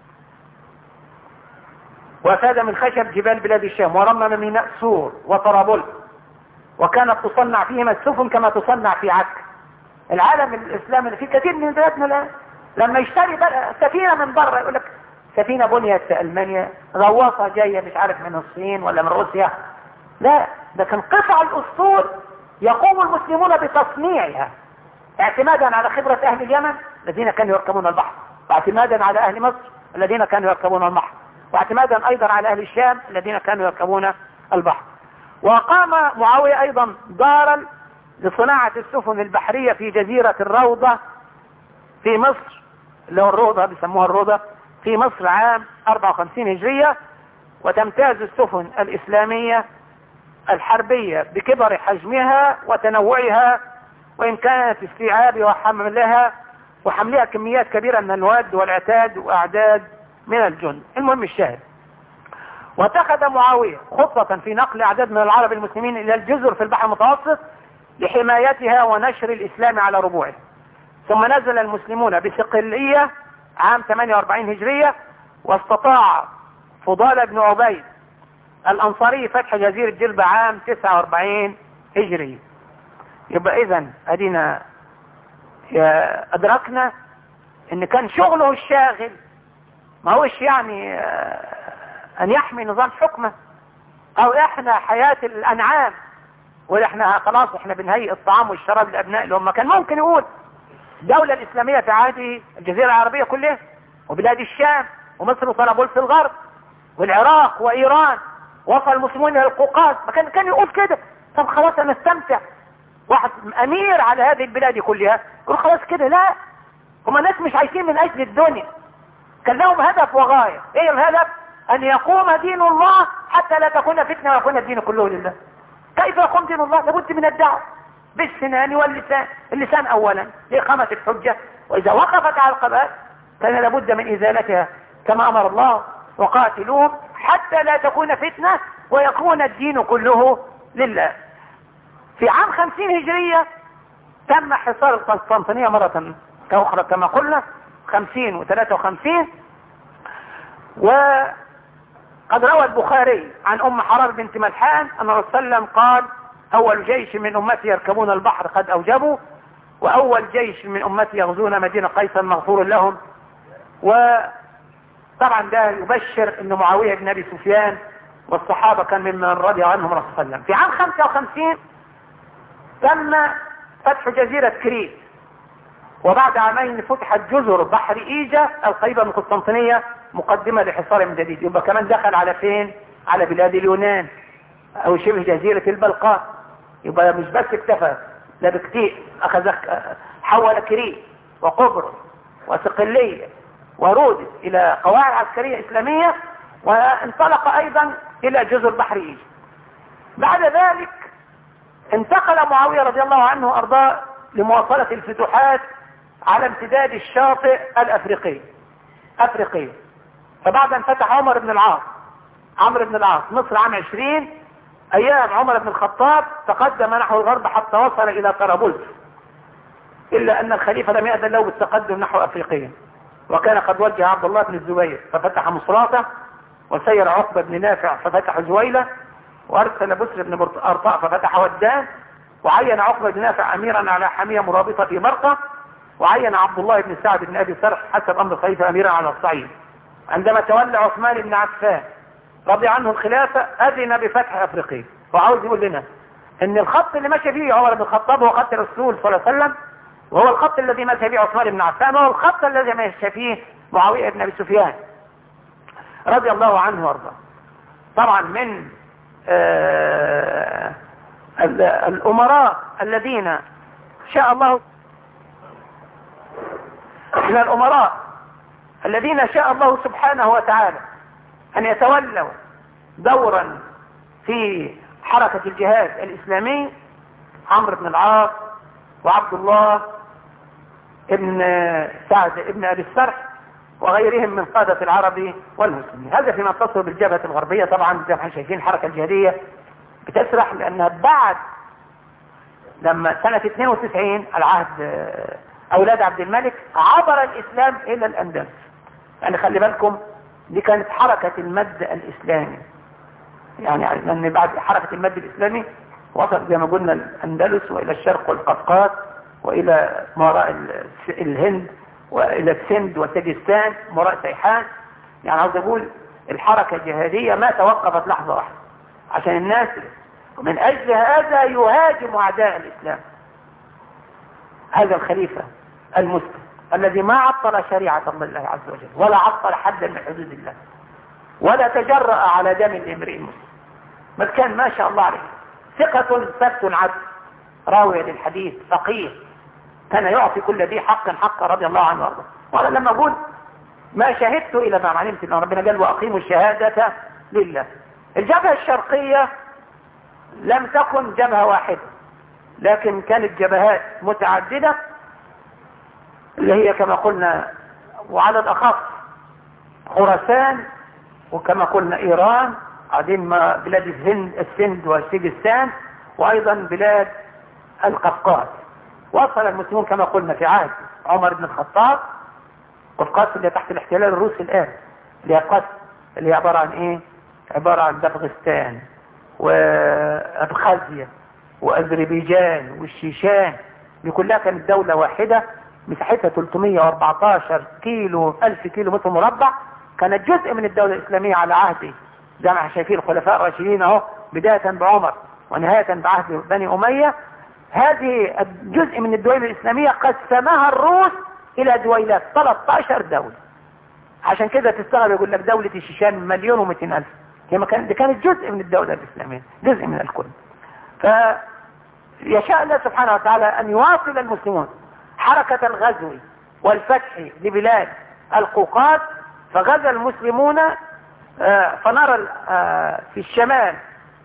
وافاد من خشب جبال بلاد الشام ورمم ميناء سور وطرابلس وكانت تصنع فيهما السفن كما تصنع في عكا العالم الاسلامي في كثير من بلادنا الان لما يشتري سفينة من بره يقول لك سفينة بنيت في المانيا غواصة جاية مش عارف من الصين ولا من روسيا لا ده كان قطع الاسطول يقوم المسلمون بتصنيعها اعتمادا على خبرة اهل اليمن الذين كانوا يركبون البحر واعتمادا على اهل مصر الذين كانوا يركبون البحر واعتمادا ايضا على اهل الشام الذين كانوا يركبون البحر وقام معاوية ايضا دارا لصناعة السفن البحرية في جزيرة الروضة في مصر اللي هو الروضة بيسموها الروضة في مصر عام 54 هجرية وتمتاز السفن الإسلامية الحربية بكبر حجمها وتنوعها وإمكانية استيعابها وحملها وحملها كميات كبيرة من الواد والعتاد وأعداد من الجند المهم الشاهد واتخذ معاوية خطة في نقل أعداد من العرب المسلمين إلى الجزر في البحر المتوسط لحمايتها ونشر الإسلام على ربوعه ثم نزل المسلمون بصقلية عام 48 هجرية واستطاع فضال بن عبيد الأنصاري فتح جزيرة جلبة عام 49 هجري يبقى إذا أدينا أدركنا إن كان شغله الشاغل ما هوش يعني أن يحمي نظام حكمه أو إحنا حياة الأنعام ولا احنا خلاص احنا بنهيئ الطعام والشراب للأبناء اللي هم كان ممكن يقول الدولة الإسلامية في عهده الجزيرة العربية كلها وبلاد الشام ومصر وطرابلس الغرب والعراق وإيران وصل المسلمون إلى القوقاز ما كان كان يقول كده طب خلاص أنا استمتع واحد أمير على هذه البلاد كلها يقول خلاص كده لا هم ناس مش عايشين من أجل الدنيا كان لهم هدف وغاية ايه الهدف أن يقوم دين الله حتى لا تكون فتنة ويكون الدين كله لله كيف يقوم دين الله لابد من الدعوة بالسنان واللسان اللسان اولا لإقامة الحجة واذا وقفت على القبائل كان لابد من ازالتها كما امر الله وقاتلوهم حتى لا تكون فتنة ويكون الدين كله لله في عام خمسين هجرية تم حصار القسطنطينية مرة اخرى كما قلنا خمسين وثلاثة وخمسين وقد روى البخاري عن ام حرار بنت ملحان ان الرسول صلى الله عليه وسلم قال اول جيش من امتي يركبون البحر قد اوجبوا واول جيش من امتي يغزون مدينة قيصر مغفور لهم وطبعا ده يبشر ان معاوية بن ابي سفيان والصحابة كان ممن رضي عنهم رسول الله عليه وسلم في عام 55 تم فتح جزيرة كريت وبعد عامين فتحت جزر بحر ايجا القريبة من قسطنطينية مقدمة لحصار من جديد يبقى كمان دخل على فين على بلاد اليونان او شبه جزيرة البلقان يبقى مش بس اكتفى لا بكتير اخذ حول كريت وقبرص وصقلية ورودس الى قواعد عسكرية اسلامية وانطلق ايضا الى جزر بحر ايجا بعد ذلك انتقل معاوية رضي الله عنه وارضاه لمواصلة الفتوحات على امتداد الشاطئ الافريقي افريقي فبعد ان فتح عمر بن العاص عمرو بن العاص مصر عام 20 ايام عمر بن الخطاب تقدم نحو الغرب حتى وصل الى طرابلس الا ان الخليفة لم يأذن له بالتقدم نحو افريقيا وكان قد وجه عبد الله بن الزبير ففتح مصراته وسير عقبة بن نافع ففتح زويلة وارسل بسر بن ارطاء ففتح ودان وعين عقبة بن نافع اميرا على حمية مرابطة في مرقة وعين عبد الله بن سعد بن ابي سرح حسب امر الخليفة اميرا على الصعيد عندما تولى عثمان بن عفان رضي عنه الخلافة اذن بفتح افريقيا وعاوز يقول لنا ان الخط اللي مشى فيه عمر بن الخطاب هو خط الرسول صلى الله عليه وسلم وهو الخط الذي مشى فيه عثمان بن عفان وهو الخط الذي مشى فيه معاوية بن ابي سفيان رضي الله عنه وارضاه طبعا من آه الامراء الذين شاء الله من الامراء الذين شاء الله سبحانه وتعالى ان يتولوا دورا في حركة الجهاد الاسلامي عمرو بن العاص وعبد الله ابن سعد ابن ابي السرح وغيرهم من قادة العرب والمسلمين هذا فيما يتصل بالجبهة الغربية طبعا زي ما احنا شايفين الحركة الجهادية بتسرح لانها بعد لما سنة 92 العهد اولاد عبد الملك عبر الاسلام الى الاندلس يعني خلي بالكم دي كانت حركة المد الاسلامي يعني لان بعد حركة المد الاسلامي وصل زي ما قلنا الاندلس والى الشرق والقفقاز والى ما وراء الهند والى السند وسجستان وراء سيحان يعني عاوز اقول الحركة الجهادية ما توقفت لحظة واحدة عشان الناس ومن اجل هذا يهاجم اعداء الاسلام هذا الخليفة المسلم الذي ما عطل شريعة الله عز وجل ولا عطل حدا من حدود الله ولا تجرأ على دم الامرئ المسلم بل كان ما شاء الله عليه ثقة ثبت عدل راوية للحديث فقيه كان يعطي كل ذي حق حق رضي الله عنه وارضاه وانا لما اقول ما شهدت الى ما علمت ان ربنا قال واقيموا الشهادة لله الجبهة الشرقية لم تكن جبهة واحدة لكن كانت جبهات متعددة اللي هي كما قلنا وعلى الأخص خراسان وكما قلنا إيران بعدين بلاد الهند السند وسيجستان وأيضا بلاد القفقاز وصل المسلمون كما قلنا في عهد عمر بن الخطاب قفقاز اللي تحت الاحتلال الروسي الآن اللي هي قس اللي هي عبارة عن إيه عبارة عن دغستان وأبخازيا وأذربيجان والشيشان دي كلها كانت دولة واحدة مساحتها 314 كيلو ألف كيلو متر مربع كانت جزء من الدولة الإسلامية على عهد زي ما احنا شايفين الخلفاء الراشدين اهو بداية بعمر ونهاية بعهد بني أمية هذه جزء من الدول الإسلامية قسمها الروس إلى دويلات 13 دولة عشان كده تستغرب يقول لك دولة الشيشان مليون ومئتين ألف هي ما كانت دي كانت جزء من الدولة الإسلامية جزء من الكل فيشاء الله سبحانه وتعالى أن يواصل المسلمون حركة الغزو والفتح لبلاد القوقاز فغزا المسلمون آه، فنرى آه، في الشمال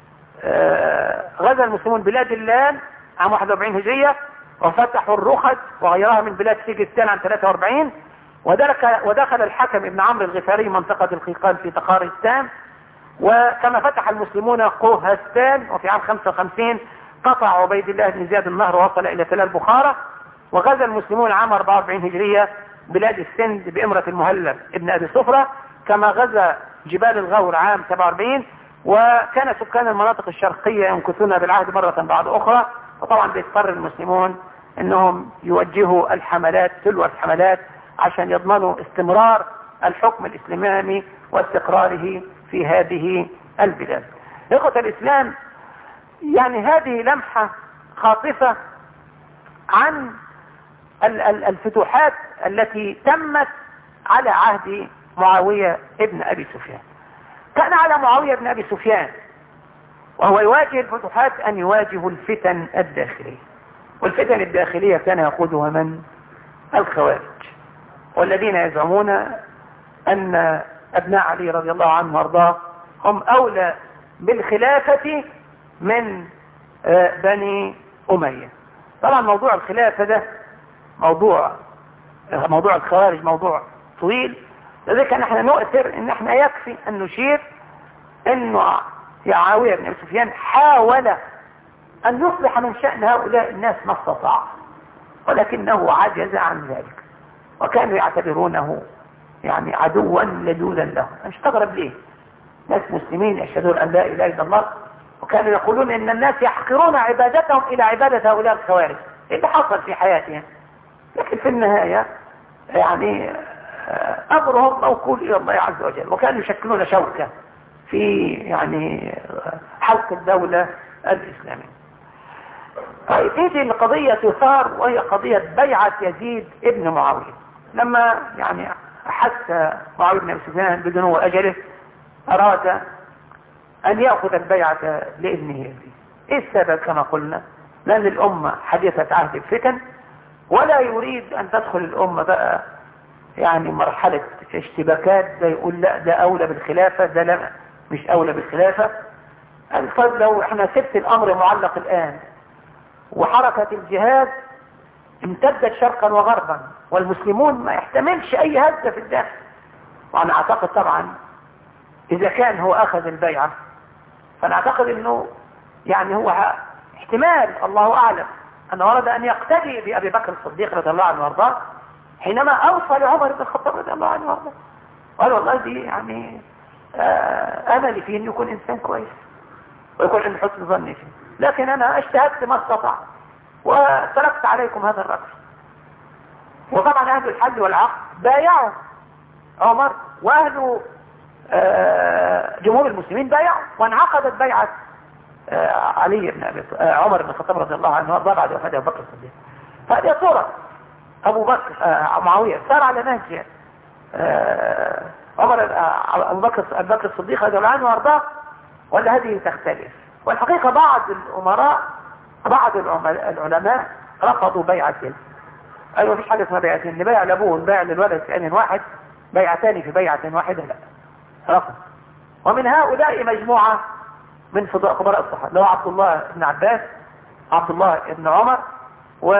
آه، غزا المسلمون بلاد اللان عام 41 هجرية وفتحوا الرخد وغيرها من بلاد سيجستان عام 43 ودخل الحكم ابن عمرو الغفاري منطقة القيقان في تقارستان وكما فتح المسلمون قوهستان وفي عام 55 قطع عبيد الله بن زياد النهر ووصل الى تلال بخارى وغزا المسلمون عام 44 هجرية بلاد السند بامرة المهلب ابن ابي صفرة كما غزا جبال الغور عام 47 وكان سكان المناطق الشرقية ينكثون بالعهد مرة بعد اخرى وطبعا بيضطر المسلمون انهم يوجهوا الحملات تلو الحملات عشان يضمنوا استمرار الحكم الاسلامي واستقراره في هذه البلاد اخوة الاسلام يعني هذه لمحة خاطفة عن الفتوحات التي تمت على عهد معاوية ابن ابي سفيان كان على معاوية ابن ابي سفيان وهو يواجه الفتوحات ان يواجه الفتن الداخلية والفتن الداخلية كان يقودها من الخوارج والذين يزعمون ان ابناء علي رضي الله عنه وارضاه هم اولى بالخلافة من آه، بني امية طبعا موضوع الخلافة ده موضوع موضوع الخوارج موضوع طويل لذلك نحن نؤثر ان احنا يكفي ان نشير انه معاوية بن سفيان حاول ان يصلح من شأن هؤلاء الناس ما استطاع ولكنه عجز عن ذلك وكانوا يعتبرونه يعني عدوا لدودا له استغرب ليه ناس مسلمين يشهدون ان لا اله الا الله وكانوا يقولون ان الناس يحقرون عبادتهم الى عبادة هؤلاء الخوارج ايه اللي حصل في حياتهم لكن في النهاية يعني آه، امرهم موكول الى الله عز وجل وكانوا يشكلون شوكة في يعني حلق الدولة الاسلامية طيب هذه القضية تثار وهي قضية بيعة يزيد ابن معاوية لما يعني حتى معاوية بن سفيان بدنو أجله أراد أن يأخذ البيعة لابنه يزيد إيه السبب كما قلنا لأن الأمة حديثة عهد الفتن ولا يريد أن تدخل الأمة بقى يعني مرحلة اشتباكات ده يقول لا ده أولى بالخلافة ده لا مش أولى بالخلافة طيب لو احنا سبت الأمر معلق الآن وحركة الجهاد امتدت شرقا وغربا والمسلمون ما يحتملش اي هزة في الداخل وانا اعتقد طبعا اذا كان هو اخذ البيعة فانا اعتقد انه يعني هو احتمال الله اعلم انه اراد ان يقتدي بابي بكر الصديق رضي الله عنه وارضاه حينما اوصى لعمر بن الخطاب رضي الله عنه وارضاه قال والله دي يعني آه املي فيه انه يكون انسان كويس ويكون عنده حسن ظني فيه لكن انا اجتهدت ما استطعت وتركت عليكم هذا الرجل وطبعا اهل الحل والعقد بايعوا عمر واهل آه، جمهور المسلمين بايعوا وانعقدت بيعة آه، علي بن ابي آه، عمر بن الخطاب رضي الله عنه وارضاه بعد وفاه ابي بكر الصديق فهذه صورة ابو بكر معاوية صار على نهج عمر ابو بكر ابو بكر الصديق رضي الله عنه وارضاه ولا هذه تختلف والحقيقة بعض الأمراء بعض العلماء رفضوا بيعتين قالوا مفيش حاجة اسمها بيعتين نبيع لأبوه ونبيع للولد في آن واحد بيعتان في بيعة واحدة لا رفض ومن هؤلاء مجموعة من فضاء كبراء الصحابة لو عبد الله بن عباس عبد الله بن عمر و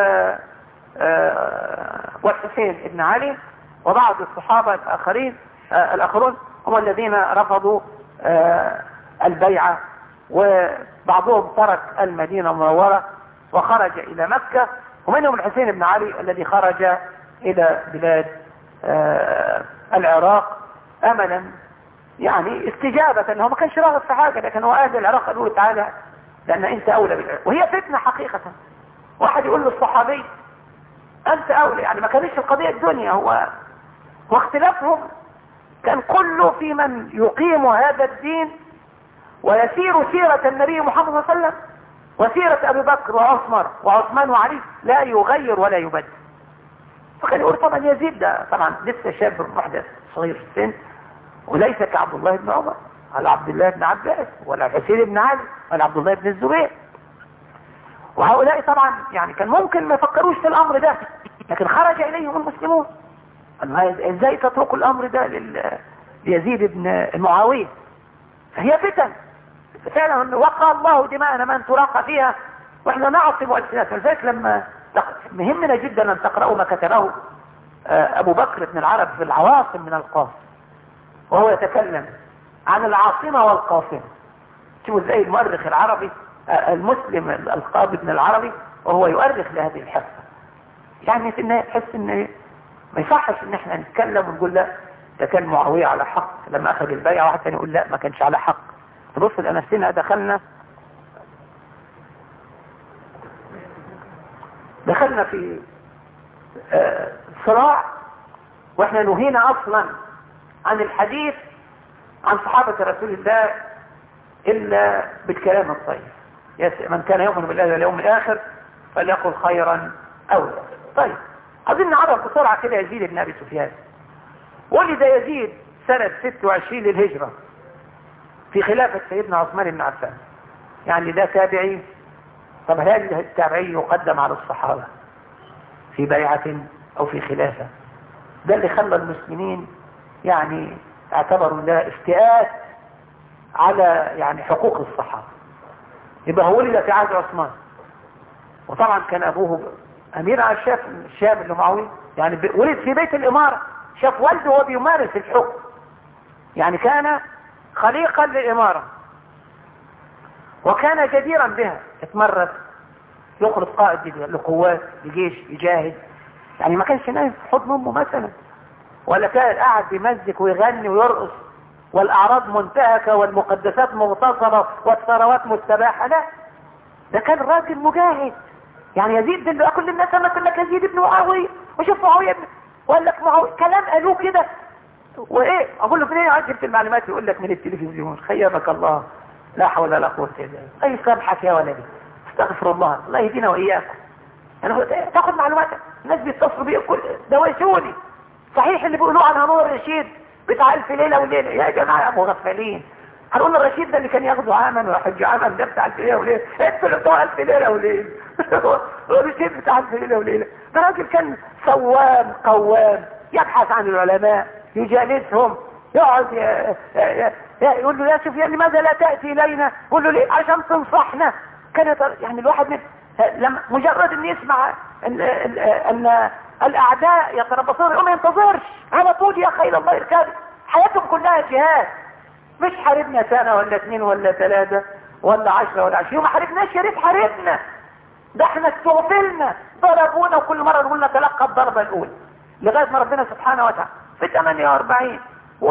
آه، والحسين بن علي وبعض الصحابة الآخرين آه، الآخرون هم الذين رفضوا آه، البيعة وبعضهم ترك المدينة المنورة وخرج إلى مكة ومنهم الحسين بن علي الذي خرج إلى بلاد آه، العراق أملا يعني استجابة انه ما كانش راغب في حاجة لكن هو اهل العراق قالوا له تعالى لان انت اولى بالعلم وهي فتنة حقيقة واحد يقول للصحابي انت اولى يعني ما كانش القضية الدنيا هو واختلافهم كان كله في من يقيم هذا الدين ويسير سيرة النبي محمد صلى الله عليه وسلم وسيرة ابي بكر وعمر وعثمان وعلي لا يغير ولا يبدل فكان يقول طبعا يزيد ده طبعا لسه شاب محدث صغير في السن وليس كعبد الله بن عمر ولا عبد الله بن عباس ولا الحسين بن علي ولا عبد الله بن الزبير وهؤلاء طبعا يعني كان ممكن ما يفكروش في الامر ده لكن خرج اليهم المسلمون قالوا ازاي تتركوا الامر ده ليزيد بن معاويه فهي فتن فعلا وقع الله دماءنا من تراق فيها واحنا نعصم السنات ولذلك لما مهمنا جدا ان تقرأوا ما كتبه آه، ابو بكر بن العرب في العواصم من القاصم وهو يتكلم عن العاصمة والقاصمة شوفوا ازاي المؤرخ العربي آه، المسلم القاضي ابن العربي وهو يؤرخ لهذه الحصة يعني في النهاية تحس ان ما يصحش ان احنا نتكلم ونقول لا ده كان معاوية على حق لما اخذ البيعة واحد ثاني يقول لا ما كانش على حق تبص لنفسنا دخلنا دخلنا في آه، صراع واحنا نهينا اصلا عن الحديث عن صحابة رسول الله الا بالكلام الطيب من كان يؤمن بالله واليوم الاخر فليقل خيرا او لا طيب عايزين نعرف بسرعة كده يزيد بن ابي سفيان ولد يزيد سنة 26 للهجرة في خلافة سيدنا عثمان بن عفان يعني ده تابعي طب هل التابعي يقدم على الصحابة في بيعة او في خلافة ده اللي خلى المسلمين يعني اعتبروا ده افتئات على يعني حقوق الصحابة يبقى هو ولد في عهد عثمان وطبعا كان ابوه امير على الشام الشام اللي معاويه يعني ولد في بيت الامارة شاف والده وهو بيمارس الحكم يعني كان خليقا للامارة وكان جديرا بها اتمرد يخرج قائد لقوات لجيش يجاهد يعني ما كانش نايم في حضن امه مثلا ولا كان قاعد بيمزك ويغني ويرقص والاعراض منتهكة والمقدسات مغتصبة والثروات مستباحة لا ده كان راجل مجاهد يعني يزيد دل كل الناس لما تقول لك يزيد ابن معاوية وشوف معاوية ابن وقال لك معاوية كلام قالوه كده وايه اقول له فين عجبت المعلومات يقول لك من التلفزيون خيبك الله لا حول ولا قوة الا بالله اي سامحك يا ولدي استغفر الله الله يهدينا واياكم يعني تاخد معلومات الناس بيتصلوا بيه كل ده ويسوني صحيح اللي بيقولوه عن هنور الرشيد بتاع الف ليله وليله يا جماعه مغفلين هنقول الرشيد ده اللي كان ياخده عاما ويحج عاما ده بتاع الف ليله وليله انتوا اللي بتوع الف ليله وليله الرشيد بتاع الف ليله وليله ده راجل كان صوام قوام يبحث عن العلماء يجالسهم يقعد يقول له يا سفيان لماذا لا تأتي إلينا يقول له ليه عشان تنصحنا كان يعني الواحد من لما مجرد ان يسمع ان, أن الاعداء يتربصون يقول ما ينتظرش على طول يا خير الله يركب حياتهم كلها جهاد مش حاربنا سنة ولا اثنين ولا ثلاثة ولا عشرة ولا عشرين وما حاربناش يا ريت حاربنا ده احنا استغفلنا ضربونا وكل مرة نقول نتلقى الضربة الاولى لغاية ما ربنا سبحانه وتعالى في 48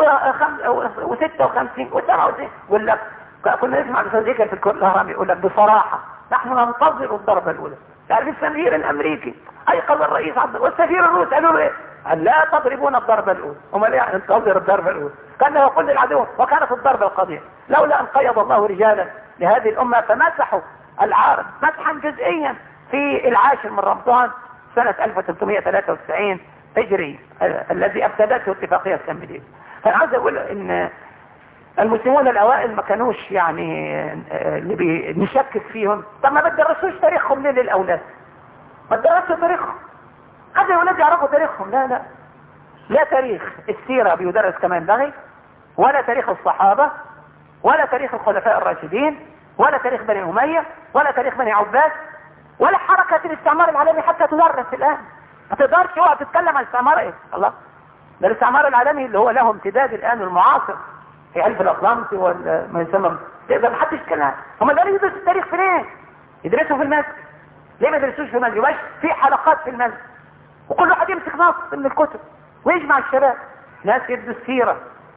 و56 و57 يقول لك كنا نسمع الاستاذ ذكر في الكهرباء يقول لك بصراحة نحن ننتظر الضربة الاولى تعرف السفير الامريكي ايقظ الرئيس عبد والسفير الروسي قالوا له ايه قال لا تضربون الضربة الاولى امال ايه انتظر الضربة الاولى كان يقول للعدو وكانت الضربة القضية لولا ان قيض الله رجالا لهذه الامة فمسحوا العارض مسحا جزئيا في العاشر من رمضان سنة 1393 هجري الذي ابتدته اتفاقية كامبريج فانا عايز اقول ان المسلمون الاوائل ما كانوش يعني اللي بنشكك فيهم طب ما بتدرسوش تاريخهم ليه للاولاد ما تدرسوا تاريخهم هذا الاولاد يعرفوا تاريخهم لا لا لا تاريخ السيرة بيدرس كما ينبغي ولا تاريخ الصحابة ولا تاريخ الخلفاء الراشدين ولا تاريخ بني أمية ولا تاريخ بني عباس ولا حركة الاستعمار العالمي حتى تدرس الآن ما تقدرش اوعى تتكلم عن الاستعمار ايه الله ده الاستعمار العالمي اللي هو له امتداد الآن المعاصر في علم الأطلنطي وما يسمى تقدر محدش يتكلم هم ده يدرسوا التاريخ فين ايه يدرسوا في المسجد ليه ما يدرسوش في المسجد يبقاش في حلقات في المسجد وكل واحد يمسك نص من الكتب ويجمع الشباب ناس يدرس سيرة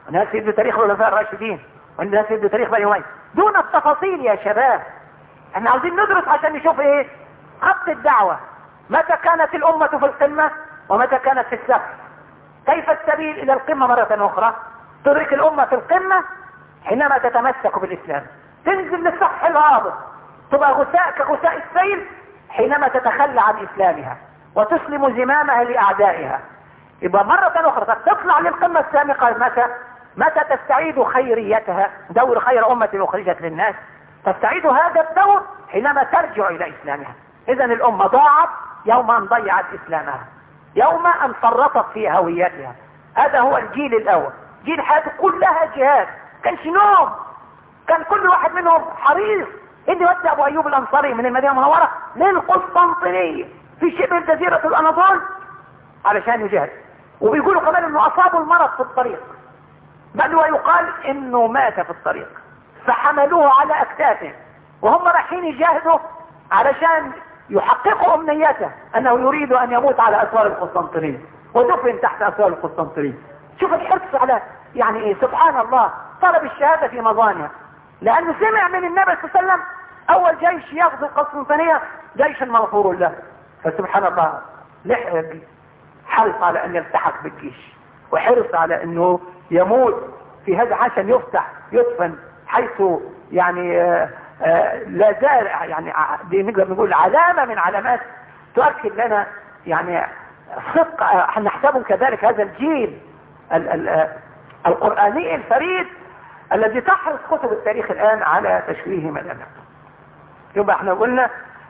وناس يدوا تاريخ الخلفاء الراشدين وناس يدوا تاريخ بني أمية دون التفاصيل يا شباب احنا عاوزين ندرس عشان نشوف ايه خط الدعوة متى كانت الأمة في القمة ومتى كانت في السقف كيف السبيل إلى القمة مرة أخرى تدرك الأمة في القمة حينما تتمسك بالإسلام تنزل للسطح الهابط تبقى غثاء كغثاء السيل حينما تتخلى عن إسلامها وتسلم زمامها لأعدائها يبقى مرة أخرى تطلع للقمة السامقة متى متى تستعيد خيريتها دور خير أمة أخرجت للناس تستعيد هذا الدور حينما ترجع إلى إسلامها إذا الأمة ضاعت يوم أن ضيعت إسلامها يوم أن فرطت في هويتها هذا هو الجيل الأول جيل حياته كلها جهاد كانش نوم كان كل واحد منهم حريص ان يودي ابو ايوب الانصاري من المدينه المنوره للقسطنطينيه في شبه جزيره الاناضول علشان يجاهد وبيقولوا كمان انه اصابه المرض في الطريق بل ويقال انه مات في الطريق فحملوه على اكتافه وهم رايحين يجاهدوا علشان يحققوا امنيته انه يريد ان يموت على اسوار القسطنطينيه ودفن تحت اسوار القسطنطينيه شوف الحرص على يعني ايه سبحان الله طلب الشهاده في مظانها لانه سمع من النبي صلى الله عليه وسلم اول جيش يغزو القسطنطينية جيش مغفور له فسبحان الله لحق حرص على ان يلتحق بالجيش وحرص على انه يموت في هذا عشان يفتح يدفن حيث يعني آآ آآ لا زال يعني دي نقدر نقول علامة من علامات تؤكد لنا يعني صدق نحسبه كذلك هذا الجيل ال ال القرآني الفريد الذي تحرص كتب التاريخ الآن على تشويه ملامح يبقى احنا قلنا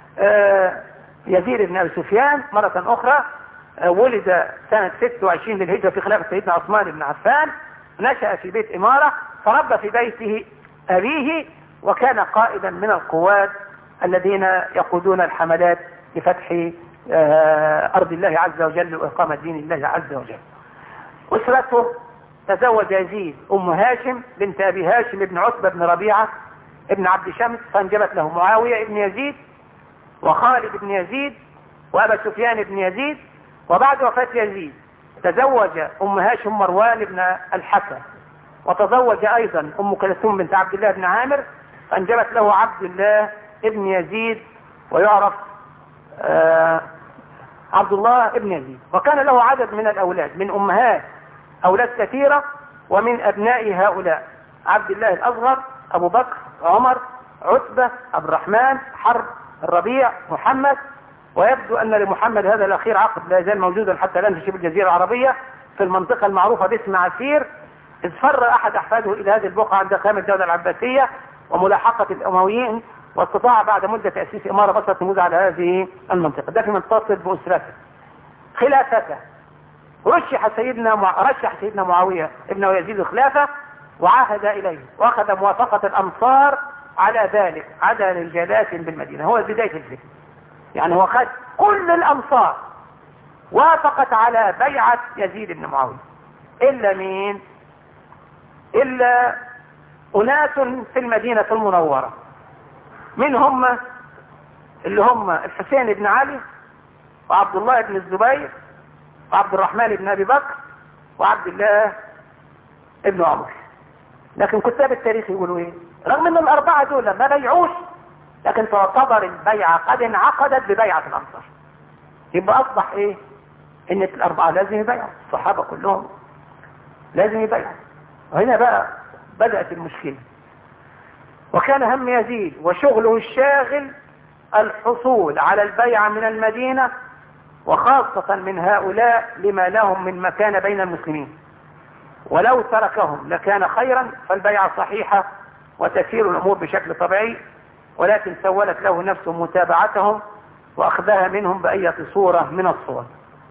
يزيد بن أبي سفيان مرة أخرى ولد سنة 26 للهجرة في خلافة سيدنا عثمان بن عفان نشأ في بيت إمارة فربى في بيته أبيه وكان قائدا من القوات الذين يقودون الحملات لفتح أرض الله عز وجل وإقامة دين الله عز وجل أسرته تزوج يزيد أم هاشم بنت أبي هاشم بن عتبة بن ربيعة ابن عبد شمس فانجبت له معاوية ابن يزيد وخالد بن يزيد وأبا سفيان بن يزيد وبعد وفاة يزيد تزوج أم هاشم مروان بن الحسن وتزوج أيضا أم كلثوم بنت عبد الله بن عامر فانجبت له عبد الله ابن يزيد ويعرف آه عبد الله ابن يزيد وكان له عدد من الأولاد من أمهات أولاد كثيرة ومن أبناء هؤلاء عبد الله الأصغر أبو بكر عمر عتبة عبد الرحمن حرب الربيع محمد ويبدو أن لمحمد هذا الأخير عقد لا يزال موجودا حتى الآن في شبه الجزيرة العربية في المنطقة المعروفة باسم عسير إذ فر أحد أحفاده إلى هذه البقعة عند قيام الدولة العباسية وملاحقة الأمويين واستطاع بعد مدة تأسيس إمارة بصرة تموز على هذه المنطقة ده في متصل بأسرته خلافته رشح سيدنا مع... رشح سيدنا معاوية ابن يزيد الخلافة وعاهد إليه وأخذ موافقة الأمصار على ذلك عدا رجالات بالمدينة هو بداية الفكر يعني هو خد كل الأمصار وافقت على بيعة يزيد بن معاوية إلا مين إلا أناس في المدينة المنورة من هم اللي هم الحسين بن علي وعبد الله بن الزبير وعبد الرحمن بن أبي بكر وعبد الله ابن عمر لكن كتاب التاريخ يقولوا ايه رغم ان الاربعة دول ما بيعوش لكن تعتبر البيعة قد انعقدت ببيعة الانصار يبقى اصبح ايه ان الاربعة لازم يبيعوا الصحابة كلهم لازم يبيعوا وهنا بقى بدأت المشكلة وكان هم يزيد وشغله الشاغل الحصول على البيعة من المدينة وخاصة من هؤلاء لما لهم من مكان بين المسلمين ولو تركهم لكان خيرا فالبيعة صحيحة وتسير الأمور بشكل طبيعي ولكن سولت له نفسه متابعتهم وأخذها منهم بأية صورة من الصور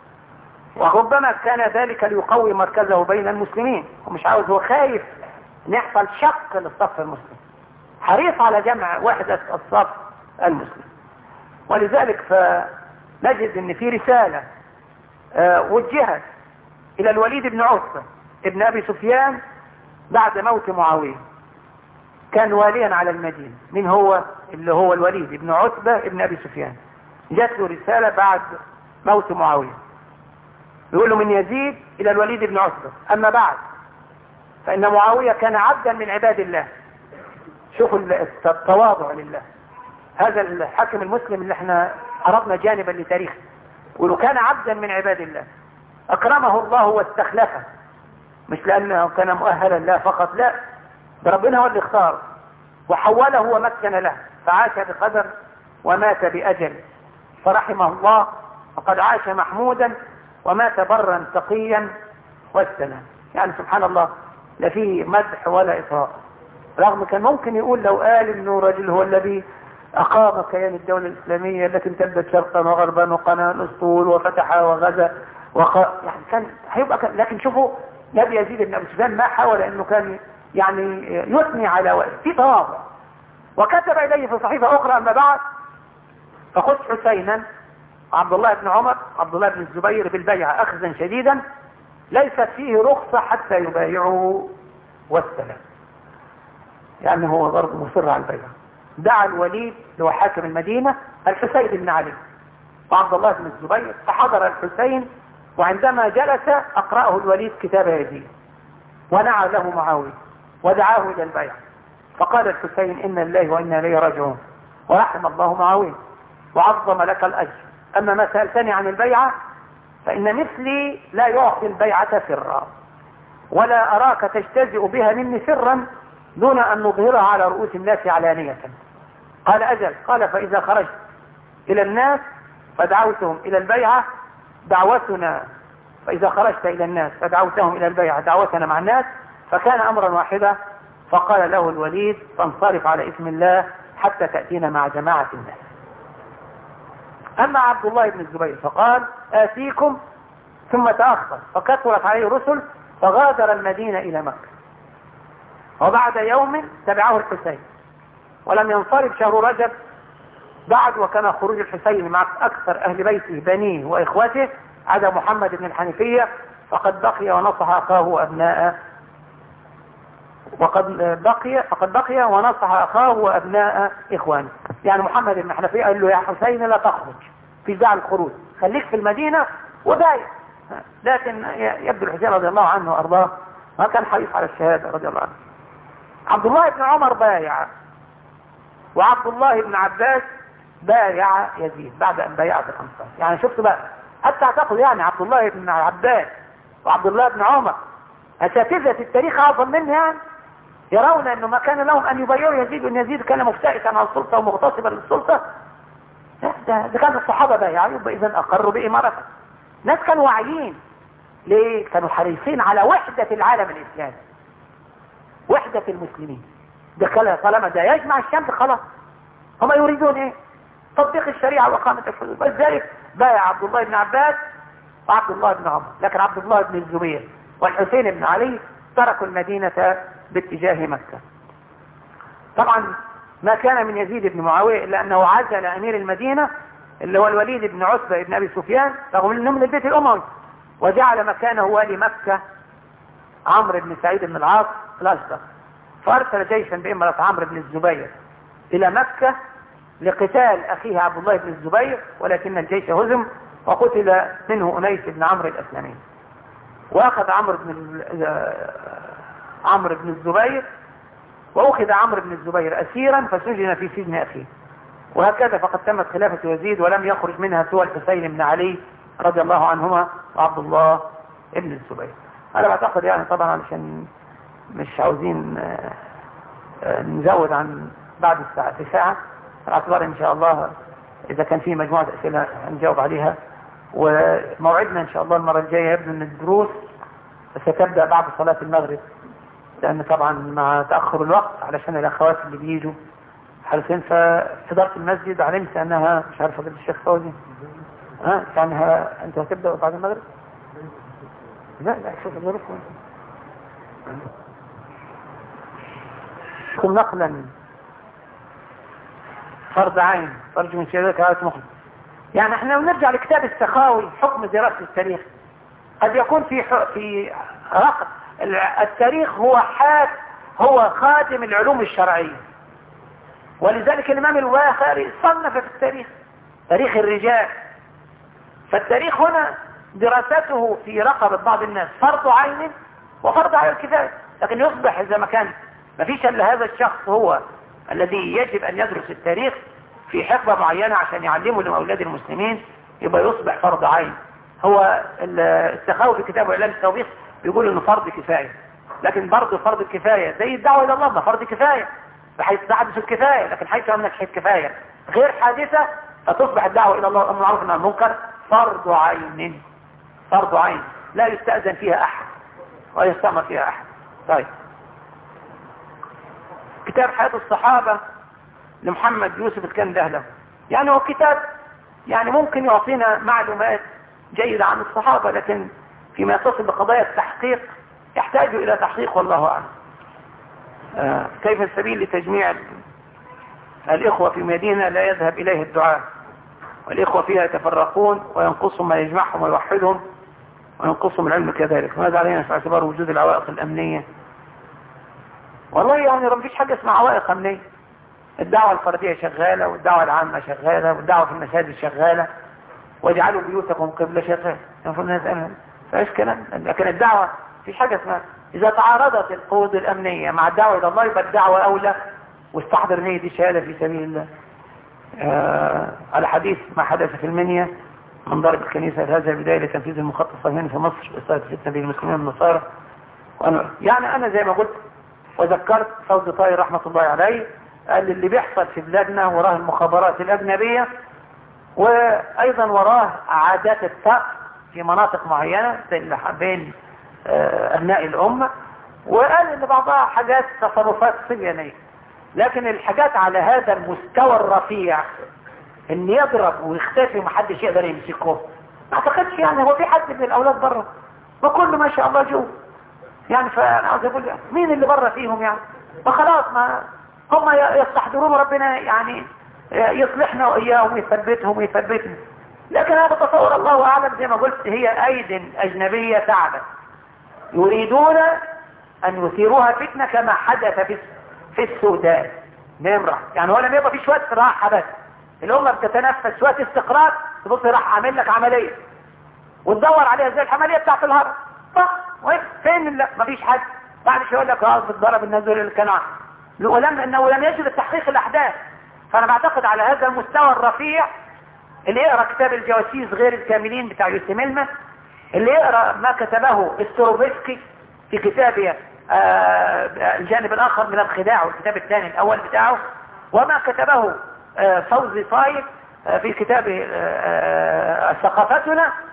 وربما كان ذلك ليقوي مركزه بين المسلمين ومش عاوز هو خايف ان يحصل شق للصف المسلم حريص على جمع وحدة الصف المسلم ولذلك فنجد ان في رسالة آه وجهت الى الوليد بن عتبة ابن ابي سفيان بعد موت معاوية كان واليا على المدينة من هو اللي هو الوليد بن عتبة ابن ابي سفيان جات له رسالة بعد موت معاوية يقول له من يزيد الى الوليد بن عتبة اما بعد فإن معاوية كان عبدا من عباد الله شوفوا التواضع لله هذا الحاكم المسلم اللي احنا عرضنا جانبا لتاريخه ولو كان عبدا من عباد الله أكرمه الله واستخلفه مش لأنه كان مؤهلا لا فقط لا ده ربنا هو اللي اختار وحوله ومكن له فعاش بقدر ومات بأجل فرحمه الله فقد عاش محمودا ومات برا تقيا والسلام يعني سبحان الله لا فيه مدح ولا إطراء رغم كان ممكن يقول لو قال انه رجل هو الذي اقام كيان الدولة الاسلامية التي امتدت شرقا وغربا وقناة الاسطول وفتح وغزا وق... يعني كان هيبقى كان لكن شوفوا نبي يزيد بن ابي سفيان ما حاول انه كان يعني يثني على وقت في تواضع وكتب اليه في صحيفة اخرى اما بعد فخذ حسينا عبد الله بن عمر عبد الله بن الزبير بالبيعة اخذا شديدا ليست فيه رخصة حتى يبايعوا والسلام يعني هو برضه مصر على البيعة دعا الوليد اللي هو حاكم المدينة الحسين بن علي وعبد الله بن الزبير فحضر الحسين وعندما جلس أقرأه الوليد كتاب يزيد ونعى له معاوية ودعاه إلى البيع فقال الحسين إن الله وإنا إليه راجعون ورحم الله معاوية وعظم لك الأجر أما ما سألتني عن البيعة فإن مثلي لا يعطي البيعة سرا ولا أراك تجتزئ بها مني سرا دون أن نظهرها على رؤوس الناس علانية قال أجل قال فإذا خرجت إلى الناس فدعوتهم إلى البيعة دعوتنا فإذا خرجت إلى الناس فدعوتهم إلى البيعة دعوتنا مع الناس فكان أمرا واحدا فقال له الوليد فانصرف على اسم الله حتى تأتينا مع جماعة الناس أما عبد الله بن الزبير فقال آتيكم ثم تأخر فكثرت عليه رسل فغادر المدينة إلى مكة وبعد يوم تبعه الحسين ولم ينصرف شهر رجب بعد وكان خروج الحسين مع أكثر أهل بيته بنيه وإخوته عدا محمد بن الحنيفية فقد بقي ونصح أخاه وأبناء وقد بقي فقد بقي ونصح أخاه وأبناء إخوانه يعني محمد بن الحنيفية قال له يا حسين لا تخرج في داعي الخروج خليك في المدينة ودايق لكن يبدو الحسين رضي الله عنه وأرضاه ما كان حريص على الشهادة رضي الله عنه عبد الله بن عمر بايع وعبد الله بن عباس بايع يزيد بعد ان بايعت الانصار يعني شفت بقى حتى اعتقد يعني عبد الله بن عباس وعبد الله بن عمر اساتذه التاريخ اعظم منه يعني يرون انه ما كان لهم ان يبايعوا يزيد وان يزيد كان مفتئتا على السلطه ومغتصبا للسلطه ده, ده كان الصحابه بايعوا يبقى اذا اقروا بامارته ناس كانوا واعيين ليه كانوا حريصين على وحده العالم الاسلامي وحده المسلمين ده كلا طالما ده يجمع الشمس خلاص هم يريدون ايه تطبيق الشريعة وإقامة الحدود ولذلك بايع عبد الله بن عباس وعبد الله بن عمر لكن عبد الله بن الزبير والحسين بن علي تركوا المدينة باتجاه مكة طبعا ما كان من يزيد بن معاوية إلا أنه عزل أمير المدينة اللي هو الوليد بن عتبة بن أبي سفيان رغم أنه من البيت الأموي وجعل مكانه والي مكة عمرو بن سعيد بن العاص الأشقر فأرسل جيشا بإمرة عمرو بن الزبير إلى مكة لقتال أخيه عبد الله بن الزبير ولكن الجيش هزم وقتل منه أنيس بن عمرو الأسلمي وأخذ عمرو بن عمرو بن الزبير وأخذ عمرو بن الزبير أسيرا فسجن في سجن أخيه وهكذا فقد تمت خلافة يزيد ولم يخرج منها سوى الحسين بن علي رضي الله عنهما وعبد الله بن الزبير أنا بعتقد يعني طبعا علشان مش عاوزين نزود عن بعد الساعة في ساعة اعتبار ان شاء الله اذا كان في مجموعة اسئلة هنجاوب عليها وموعدنا ان شاء الله المرة الجاية يبدو ان الدروس ستبدأ بعد صلاة المغرب لان طبعا مع تأخر الوقت علشان الاخوات اللي بيجوا حريصين فإدارة المسجد علمت انها مش عارف فضيلة الشيخ فوزي ها يعني انت هتبدأ بعد المغرب لا لا شوف الظروف نقلا فرض عين فرج من شبابك آية مخلص يعني احنا نرجع لكتاب السخاوي حكم دراسة التاريخ قد يكون في في رقم التاريخ هو حاد هو خادم العلوم الشرعية ولذلك الإمام الواخري صنف في التاريخ تاريخ الرجال فالتاريخ هنا دراسته في رقبة بعض الناس فرض عين وفرض على الكفاية لكن يصبح إذا ما كان ما فيش إلا هذا الشخص هو الذي يجب أن يدرس التاريخ في حقبة معينة عشان يعلمه لأولاد المسلمين يبقى يصبح فرض عين هو السخاوي في كتابه إعلام التوبيخ بيقول إنه فرض كفاية لكن برضه فرض الكفاية زي الدعوة إلى الله ده فرض كفاية بحيث تحدث الكفاية لكن حيث أن نجحت كفاية غير حادثة فتصبح الدعوة إلى الله أمر معروف عن المنكر فرض عين فرض عين لا يستأذن فيها أحد ولا يستأمر فيها أحد طيب كتاب حياة الصحابة لمحمد يوسف الكندهلة يعني هو كتاب يعني ممكن يعطينا معلومات جيدة عن الصحابة لكن فيما يتصل بقضايا التحقيق يحتاج إلى تحقيق والله أعلم آه كيف السبيل لتجميع الإخوة في مدينة لا يذهب إليه الدعاء والإخوة فيها يتفرقون وينقصهم ما يجمعهم ويوحدهم وينقصهم العلم كذلك ماذا علينا في اعتبار وجود العوائق الأمنية والله يعني ما فيش حاجة اسمها عوائق أمنية الدعوة الفردية شغالة والدعوة العامة شغالة والدعوة في المساجد شغالة واجعلوا بيوتكم قبلة شغالة المفروض الناس فايش كلام لكن الدعوة في حاجة اسمها إذا تعارضت القوة الأمنية مع الدعوة إلى الله يبقى الدعوة أولى واستحضر نية دي شهادة في سبيل الله آه على حديث ما حدث في المنيا من ضرب الكنيسة هذا بداية لتنفيذ المخطط الصهيوني في مصر وإصابة فتنة بين المسلمين والنصارى وأنا يعني أنا زي ما قلت وذكرت فوز طاير رحمة الله عليه قال اللي بيحصل في بلادنا وراه المخابرات الأجنبية وأيضا وراه عادات الثأر في مناطق معينة بين أبناء الأمة وقال إن بعضها حاجات تصرفات صبيانية لكن الحاجات على هذا المستوى الرفيع ان يضرب ويختفي ومحدش يقدر يمسكه ما اعتقدش يعني هو في حد من الاولاد بره وكله ما شاء الله جوه يعني فانا عاوز اقول مين اللي بره فيهم يعني ما خلاص ما هم يستحضرون ربنا يعني يصلحنا واياهم ويثبتهم ويثبتنا لكن انا بتصور الله اعلم زي ما قلت هي ايد اجنبيه تعبت يريدون ان يثيروها فتنه كما حدث في في السودان نمرة يعني هو لما يبقى في شوية راحة بس الأمة بتتنفس شوية استقرار تبص راح عامل لك عملية وتدور عليها زي العملية بتاعت الهرم وين فين لا مفيش حد بعد شوية يقول لك اه بتضرب النزول الكنعان ولم انه لم يجد تحقيق الاحداث فانا بعتقد على هذا المستوى الرفيع اللي يقرا كتاب الجواسيس غير الكاملين بتاع يوسي ميلما اللي يقرا ما كتبه استروفسكي في كتابه آه الجانب الاخر من الخداع والكتاب الثاني الاول بتاعه وما كتبه آه فوزي صايد آه في كتابه ثقافتنا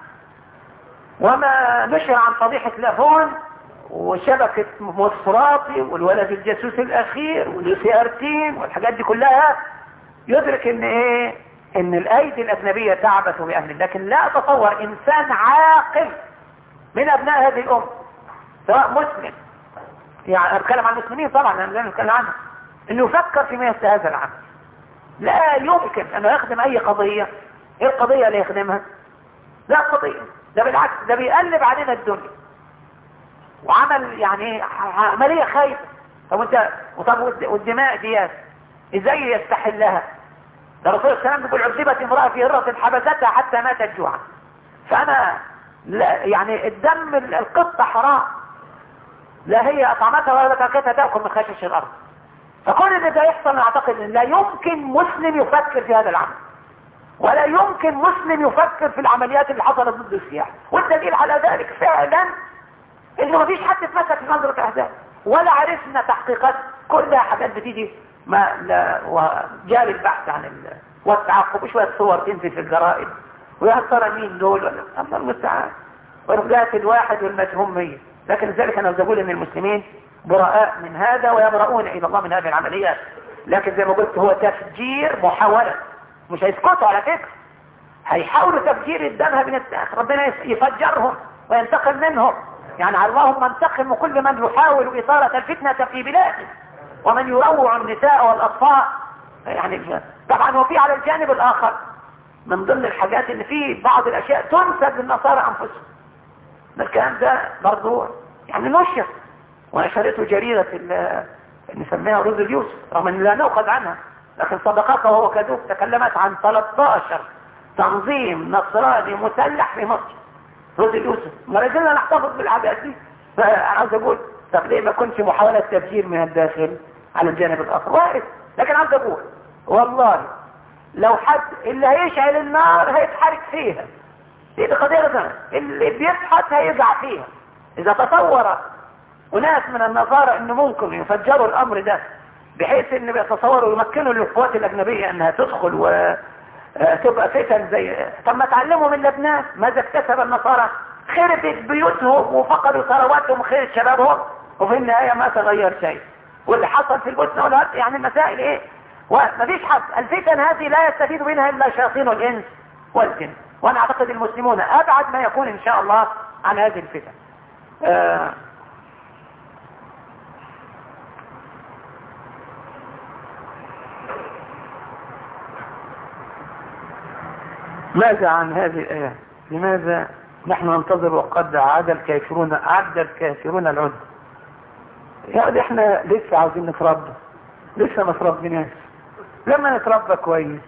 وما نشر عن فضيحة لافون وشبكة مصراتي والولد الجاسوس الاخير والسي ار تيم والحاجات دي كلها يدرك ان ايه ان الايدي الاجنبية تعبث باهل لكن لا اتصور انسان عاقل من ابناء هذه الامه سواء مسلم يعني اتكلم عن المسلمين طبعا انا لا نتكلم عنه انه يفكر في مثل هذا العمل لا يمكن انه يخدم اي قضية ايه القضية اللي يخدمها لا قضية ده بالعكس ده بيقلب علينا الدنيا وعمل يعني عملية خايفة طب انت وطب والدماء ديات ازاي يستحلها ده الرسول صلى الله عليه وسلم بيقول عذبت امرأة في هرة حبستها حتى ماتت جوعا فانا لا يعني الدم القطة حرام لا هي اطعمتها ولا تركتها تاكل من خشش الارض فكل ان ده يحصل انا اعتقد ان لا يمكن مسلم يفكر في هذا العمل ولا يمكن مسلم يفكر في العمليات اللي حصلت ضد السياح والدليل على ذلك فعلا انه ما فيش حد اتمسك في نظرة الاحداث ولا عرفنا تحقيقات كلها حاجات بتيجي ما لا وجاري البحث عن ال... والتعقب شوية صور تنزل في الجرائد ويا ترى مين دول ولا الله المستعان ورفلات الواحد والمجهوم مية لكن لذلك انا بقول ان المسلمين براء من هذا ويبرؤون الى الله من هذه العمليات لكن زي ما قلت هو تفجير محاولة مش هيسكتوا على فكرة هيحاولوا تفجير الدم من الداخل ربنا يفجرهم وينتقم منهم يعني اللهم انتقم كل من يحاول إثارة الفتنة في بلاده ومن يروع النساء والأطفال يعني طبعا وفي على الجانب الآخر من ضمن الحاجات اللي فيه بعض الأشياء تنسب للنصارى أنفسهم الكلام ده برضو يعني نشر ونشرته جريدة اللي نسميها روز اليوسف رغم ان لا نؤخذ عنها لكن صدقاتها وهو كذوب تكلمت عن 13 تنظيم نصراني مسلح في مصر روز اليوسف ما لازلنا نحتفظ بالعادات دي فانا عاوز اقول طب ليه ما كنتش محاولة تفجير من الداخل على الجانب الاخر وارد لكن عاوز اقول والله لو حد اللي هيشعل النار هيتحرك فيها دي قضية اللي بيضحك هيقع فيها اذا تصور وناس من النصارى انه ممكن يفجروا الامر ده بحيث ان بيتصوروا ويمكنوا للقوات الاجنبية انها تدخل وتبقى فتن زي طب ما تعلموا من لبنان ماذا اكتسب النصارى خربت بيوتهم وفقدوا ثرواتهم وخير شبابهم وفي النهاية ما تغير شيء واللي حصل في البوسنة والهرب يعني المسائل ايه ومفيش حد الفتن هذه لا يستفيد منها الا شياطين الانس والجن وانا اعتقد المسلمون ابعد ما يكون ان شاء الله عن هذه الفتن آه ماذا عن هذه الآية لماذا نحن ننتظر وقد عاد الكافرون عد الكافرون العد يعني احنا لسه عاوزين نتربى لسه ما تربيناش لما نتربى كويس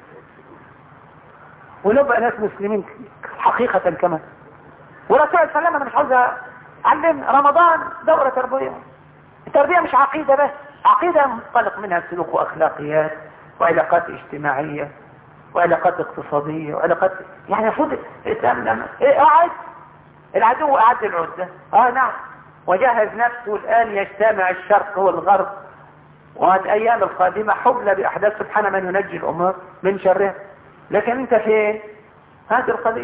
ونبقى ناس مسلمين حقيقة كمان ورسول السلام انا مش عاوز اعلم رمضان دورة تربية التربية مش عقيدة بس عقيدة منطلق منها سلوك واخلاقيات وعلاقات اجتماعية وعلاقات اقتصادية وعلاقات يعني المفروض الاسلام لما ايه اقعد العدو اعد العدة اه نعم وجهز نفسه الان يجتمع الشرق والغرب والايام القادمة حبلى باحداث سبحان من ينجي الامور من شرها لكن انت فين هذه القضية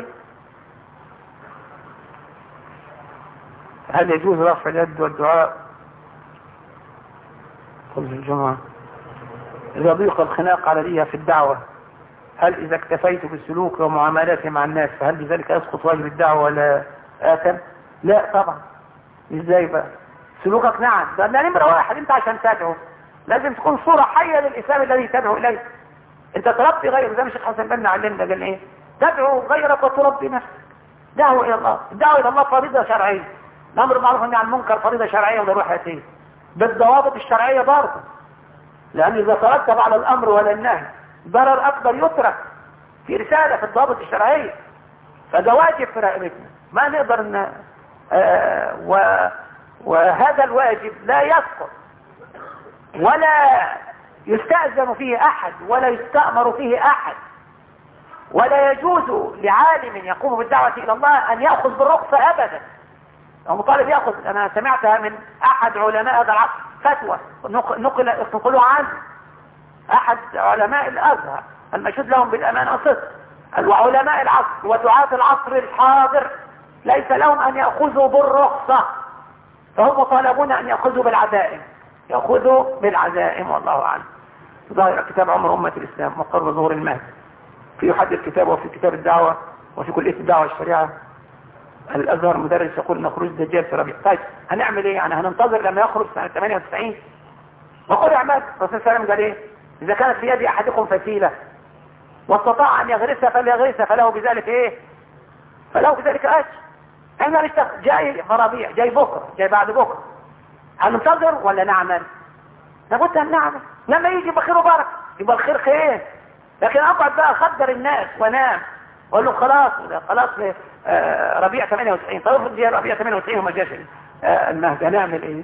هل يجوز رفع اليد والدعاء قل في الجمعة إذا ضيق الخناق علي في الدعوة هل إذا اكتفيت بالسلوك ومعاملاتي مع الناس فهل بذلك يسقط واجب الدعوة ولا آثم لا طبعا ازاي بقى سلوكك نعم ده نمرة واحد انت عشان تدعو لازم تكون صورة حية للإسلام الذي تدعو إليه انت تربي غيرك زي ما الشيخ حسن بن علمنا قال ايه تدعو غيرك وتربي نفسك دعوة إلى الله الدعوة إلى الله فريضة شرعية الأمر بالمعروف والنهي عن المنكر فريضة شرعية وده روح يتيه بالضوابط الشرعية برضه لأن إذا ترتب على الأمر ولا النهي ضرر أكبر يترك في رسالة في الضوابط الشرعية فده واجب في رقبتنا ما نقدر ن... آه و... وهذا الواجب لا يسقط ولا يستأذن فيه أحد ولا يستأمر فيه أحد ولا يجوز لعالم يقوم بالدعوة إلى الله أن يأخذ بالرخصة أبدا المطالب يأخذ أنا سمعتها من أحد علماء هذا العصر فتوى نقل نقلوا عنه أحد علماء الأزهر المشهود لهم بالأمانة والصدق وعلماء العصر ودعاة العصر الحاضر ليس لهم أن يأخذوا بالرخصة فهم مطالبون أن يأخذوا بالعزائم يأخذوا بالعزائم والله أعلم ظاهر كتاب عمر أمة الإسلام مقر ظهور المهد في يحدد كتابه وفي كتاب الدعوة وفي كل اسم الدعوة الشريعة الأزهر مدرس يقول ان خروج الدجال في ربيع طيب هنعمل ايه يعني هننتظر لما يخرج سنة 98 وقل اعمال الرسول صلى الله عليه وسلم قال ايه اذا كانت في يد احدكم فتيلة واستطاع ان يغرسها فليغرسها فله بذلك ايه فله بذلك اجر احنا نشتغل جاي مرابيع جاي بكره جاي بعد بكره هننتظر ولا نعمل لابد ان نعمل لما يجي بخير وبركه يبقى الخير خير لكن اقعد بقى اخدر الناس وانام اقول له خلاص خلاص آه ربيع 98 طيب افرض جه ربيع 98 وما جاش آه المهد هنعمل ايه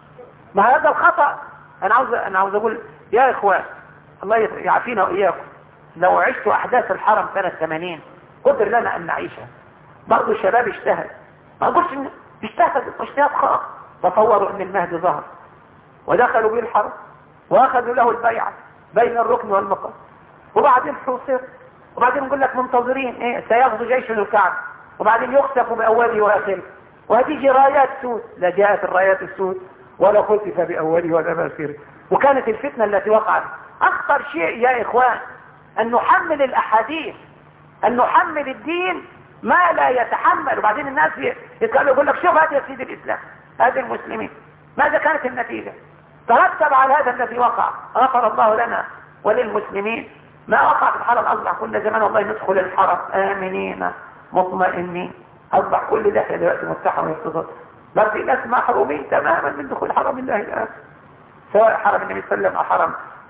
ما هذا الخطا انا عاوز انا عاوز اقول يا اخوان الله يعافينا واياكم لو عشت احداث الحرم سنه 80 قدر لنا ان نعيشها برضه الشباب اجتهد ما اقولش ان اجتهد اجتهاد خاص تصوروا ان المهدي ظهر ودخلوا به الحرم واخذوا له البيعه بين الركن والمقام وبعدين حوصر وبعدين نقول لك منتظرين ايه سيغزو جيش الكعبة وبعدين يخسف بأوله وآخره وهتيجي رايات سود لا جاءت الرايات السود ولا خسف بأوله ولا بآخره وكانت الفتنة التي وقعت أخطر شيء يا إخوان أن نحمل الأحاديث أن نحمل الدين ما لا يتحمل وبعدين الناس يتقالوا يقول لك شوف هذا يا سيدي الإسلام هذه المسلمين ماذا كانت النتيجة ترتب على هذا الذي وقع غفر الله لنا وللمسلمين ما وقع في الحرم أصبح كل زمان والله ندخل الحرم آمنين مطمئنين أصبح كل ده دلوقتي مفتاح ويقتصد بل في ناس محرومين تماما من دخول حرم الله الآن سواء حرم النبي صلى الله عليه وسلم أو حرم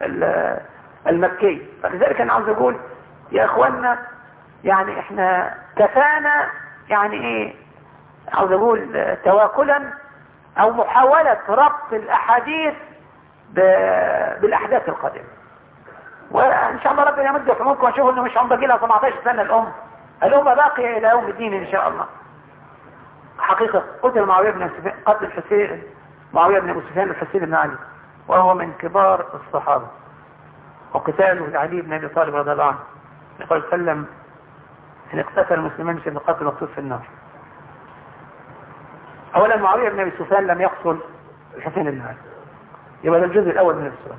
المكي فلذلك أنا عاوز أقول يا إخواننا يعني إحنا كفانا يعني إيه عاوز أقول تواكلا او محاولة ربط الاحاديث بالاحداث القادمة وان شاء الله ربنا يمد في عمركم واشوف انه مش عم باقي لها 17 سنة الام الامة باقية الى يوم الدين ان شاء الله حقيقة قتل معاوية بن سفيان قتل الحسين معاوية بن ابو سفيان الحسين بن علي وهو من كبار الصحابة وقتاله لعلي بن ابي طالب رضي الله عنه يقول سلم ان اقتتل المسلمين في القتل مقتول في النار اولا معاوية بن ابي سفيان لم يقتل الحسين بن علي يبقى ده الجزء الاول من السؤال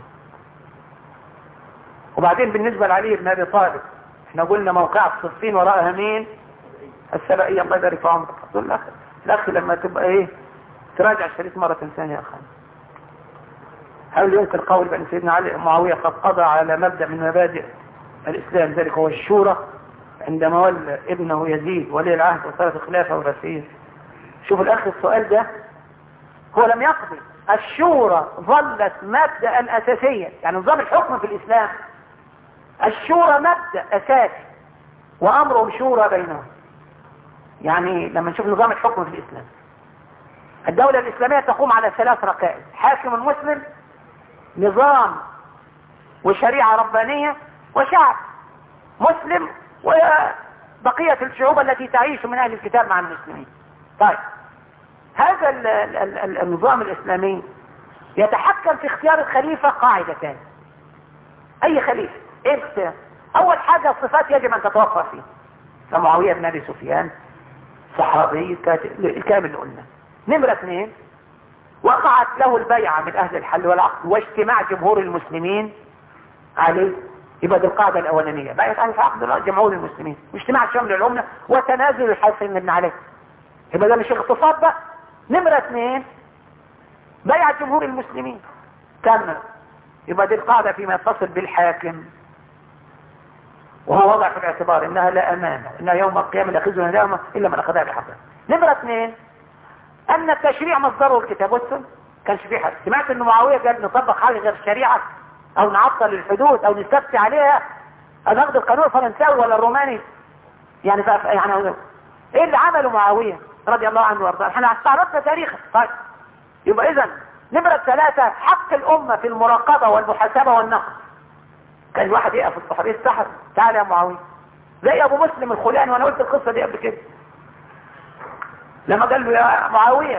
وبعدين بالنسبة لعلي بن ابي طالب احنا قلنا موقع الصفين وراءها مين السبائية الله يبارك في عمرك تقول الاخ الاخ لما تبقى ايه تراجع الشريط مرة ثانية يا اخي هل يمكن قول بأن سيدنا علي معاوية قد قضى على مبدأ من مبادئ الإسلام ذلك هو الشورى عندما ولى ابنه يزيد ولي العهد وصارت الخلافة والرسيل شوف الأخ السؤال ده هو لم يقضي الشورى ظلت مبدأ أساسيا يعني نظام الحكم في الإسلام الشورى مبدأ أساسي وأمرهم شورى بينهم يعني لما نشوف نظام الحكم في الإسلام الدولة الإسلامية تقوم على ثلاث ركائز حاكم مسلم نظام وشريعة ربانية وشعب مسلم وبقية الشعوب التي تعيش من أهل الكتاب مع المسلمين طيب هذا ال ال ال النظام الإسلامي يتحكم في اختيار الخليفة قاعدتان أي خليفة إيه الاختيار أول حاجة الصفات يجب أن تتوفر فيه فمعاوية بن أبي سفيان صحابي الكامل اللي قلنا نمرة اثنين وقعت له البيعة من أهل الحل والعقد واجتماع جمهور المسلمين عليه يبقى دي القاعدة الأولانية بقيت أهل العقد جمهور المسلمين واجتماع شمل العملة وتنازل الحسن بن عليه يبقى ده مش اغتصاب بقى نمرة اثنين بيعة جمهور المسلمين كمل يبقى دي القاعدة فيما يتصل بالحاكم وهو وضع في الاعتبار انها لا امانة انها يوم القيامة لا خزن ندامة الا من اخذها بحقها نمرة اثنين ان التشريع مصدره الكتاب والسنة كانش في حد سمعت ان معاوية قال نطبق حاجة غير الشريعة او نعطل الحدود او نستفتي عليها او ناخد القانون الفرنساوي ولا الروماني يعني ف... يعني ايه اللي عمله معاوية رضي الله عنه وارضاه احنا استعرضنا تاريخه طيب يبقى اذا نمرة ثلاثة حق الامة في المراقبة والمحاسبة والنقد كان الواحد يقف في الصحابي السحر تعالى يا معاوية زي ابو مسلم الخلاني وانا قلت القصة دي قبل كده لما قال له يا معاوية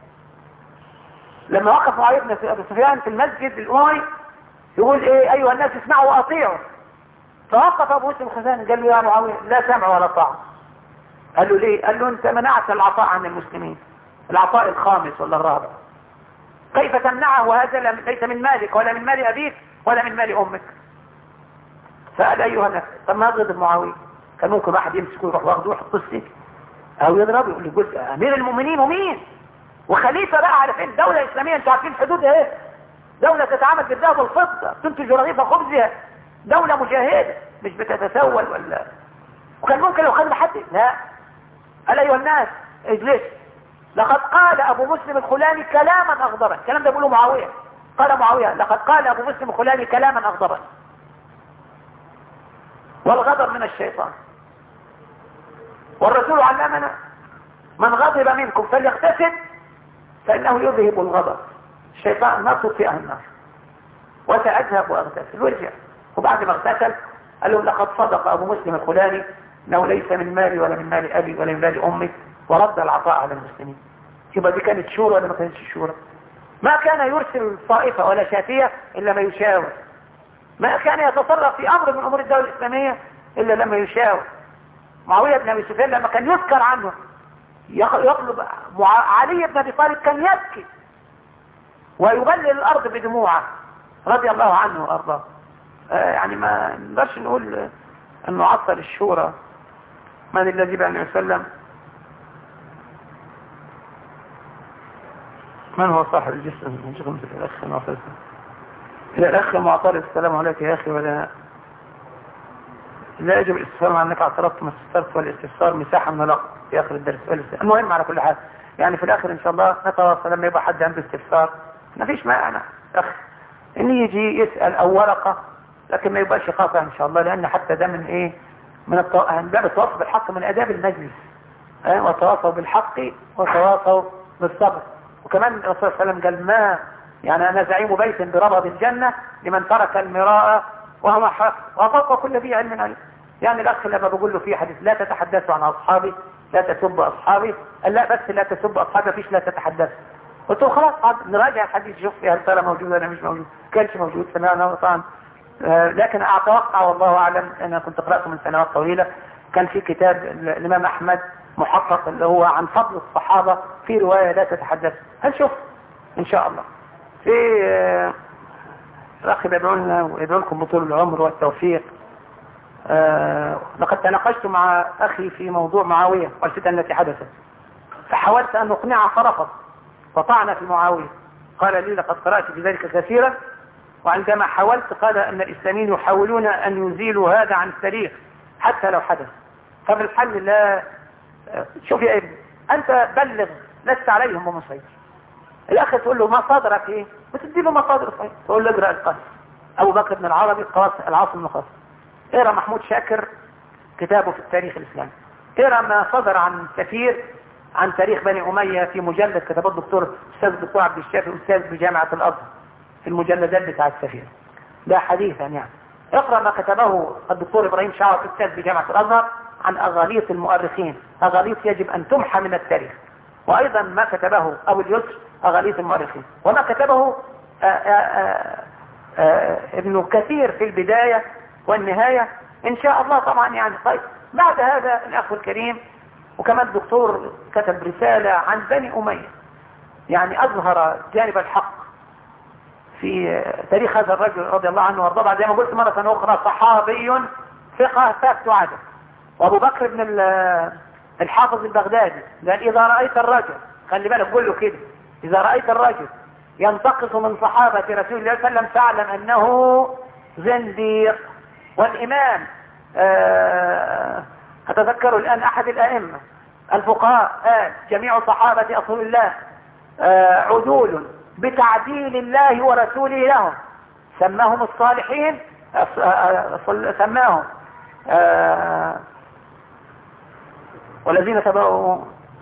لما وقف معاوية بن ابي سفيان في المسجد الاموي يقول ايه ايها الناس اسمعوا واطيعوا فوقف ابو مسلم الخزاني قال له يا معاوية لا سمع ولا طاعة قال له ليه قال له انت منعت العطاء عن المسلمين العطاء الخامس ولا الرابع كيف تمنعه وهذا ليس من مالك ولا من مال ابيك ولا من مال امك فقال ايها الناس طب ما غضب معاوية كان ممكن واحد يمسكه يروح واخده ويحط السجن او يضربه يقول لي امير المؤمنين ومين وخليفة بقى على فين دولة اسلامية انتوا عارفين حدودها ايه دولة تتعامل بالذهب والفضة تنتج رغيف خبزها دولة مجاهدة مش بتتسول ولا وكان ممكن لو خد حد لا قال ايها الناس اجلس لقد قال ابو مسلم الخلاني كلاما اغضبا الكلام ده بيقوله معاوية قال معاوية لقد قال ابو مسلم الخلاني كلاما اغضبا والغضب من الشيطان والرسول علمنا من غضب منكم فليغتسل فانه يذهب الغضب الشيطان نصب في اهل النار وساذهب واغتسل ورجع وبعد ما اغتسل قال لهم لقد صدق ابو مسلم الخلاني انه ليس من مالي ولا من مال ابي ولا من مال امي ورد العطاء على المسلمين يبقى دي كانت شورى ولا ما كانتش شورى ما كان يرسل طائفة ولا شافية إلا ما يشاور ما كان يتصرف في أمر من أمور الدولة الإسلامية إلا لما يشاور معاوية بن أبي سفيان لما كان يذكر عنه يطلب علي بن أبي طالب كان يبكي ويبلل الأرض بدموعه رضي الله عنه وأرضاه آه يعني ما نقدرش نقول أنه عطل الشورى من الذي بأن يسلم من هو صاحب الجسم من الأخ معترف إلى الأخ معترف السلام عليك يا أخي ولا لا يجب الاستفسار عنك اعترضت ما استفسرت والاستفسار مساحة من الوقت في آخر الدرس المهم على كل حال يعني في الآخر إن شاء الله نتواصل لما يبقى حد عنده استفسار ما فيش مانع أخ إن يجي يسأل أو ورقة لكن ما يبقاش قاطع إن شاء الله لأن حتى ده من إيه من التو... باب التواصل بالحق من آداب المجلس أه؟ وتواصوا بالحق وتواصوا بالصبر وكمان الرسول صلى الله عليه وسلم قال ما يعني انا زعيم بيت بربض الجنة لمن ترك المراء وهو حق وفوق كل ذي علم عليم يعني الاخ لما بقول له في حديث لا تتحدثوا عن اصحابي لا تسبوا اصحابي قال لا بس لا تسبوا اصحابي مفيش لا تتحدثوا قلت له خلاص عاد نراجع الحديث شوف هل ترى موجود ولا مش موجود كانش موجود سمعنا وطبعا آه، لكن اتوقع والله اعلم انا كنت قراته من سنوات طويله كان في كتاب الامام احمد محقق اللي هو عن فضل الصحابه في روايه لا تتحدث هل شوف ان شاء الله في آه، الاخ بيدعو لنا ويدعو لكم بطول العمر والتوفيق آه، لقد تناقشت مع اخي في موضوع معاويه والفتن التي حدثت فحاولت ان اقنعه فرفض فطعن في معاويه قال لي لقد قرات في ذلك كثيرا وعندما حاولت قال ان الاسلاميين يحاولون ان يزيلوا هذا عن التاريخ حتى لو حدث فبالحل لا شوف يا ابني انت بلغ لست عليهم بمسيطر الاخ تقول له مصادرك ايه وتدي له مصادر صحيح تقول له اقرا القصص ابو بكر بن العربي قاص العاصم بن قاص اقرا محمود شاكر كتابه في التاريخ الاسلامي اقرا ما صدر عن سفير عن تاريخ بني اميه في مجلد كتبه الدكتور استاذ الدكتور عبد الشافي استاذ بجامعه الازهر في المجلدات بتاع السفير ده حديثا يعني اقرا ما كتبه الدكتور ابراهيم شعر استاذ بجامعه الازهر عن اغاليط المؤرخين اغاليط يجب ان تمحى من التاريخ وايضا ما كتبه ابو اليسر اغاليط المؤرخين وما كتبه آآ آآ آآ ابن كثير في البداية والنهاية ان شاء الله طبعا يعني طيب بعد هذا الاخ الكريم وكمان الدكتور كتب رسالة عن بني امية يعني اظهر جانب الحق في تاريخ هذا الرجل رضي الله عنه وارضاه بعد زي ما قلت مرة اخرى صحابي ثقة ثابت عدد وابو بكر بن الحافظ البغدادي قال اذا رأيت الرجل خلي بالك قول له كده اذا رأيت الرجل ينتقص من صحابة رسول الله صلى الله عليه وسلم فاعلم انه زنديق والامام آه اتذكر الان احد الائمة الفقهاء قال جميع صحابة رسول الله آه عدول بتعديل الله ورسوله لهم سماهم الصالحين سماهم آه والذين تبعوا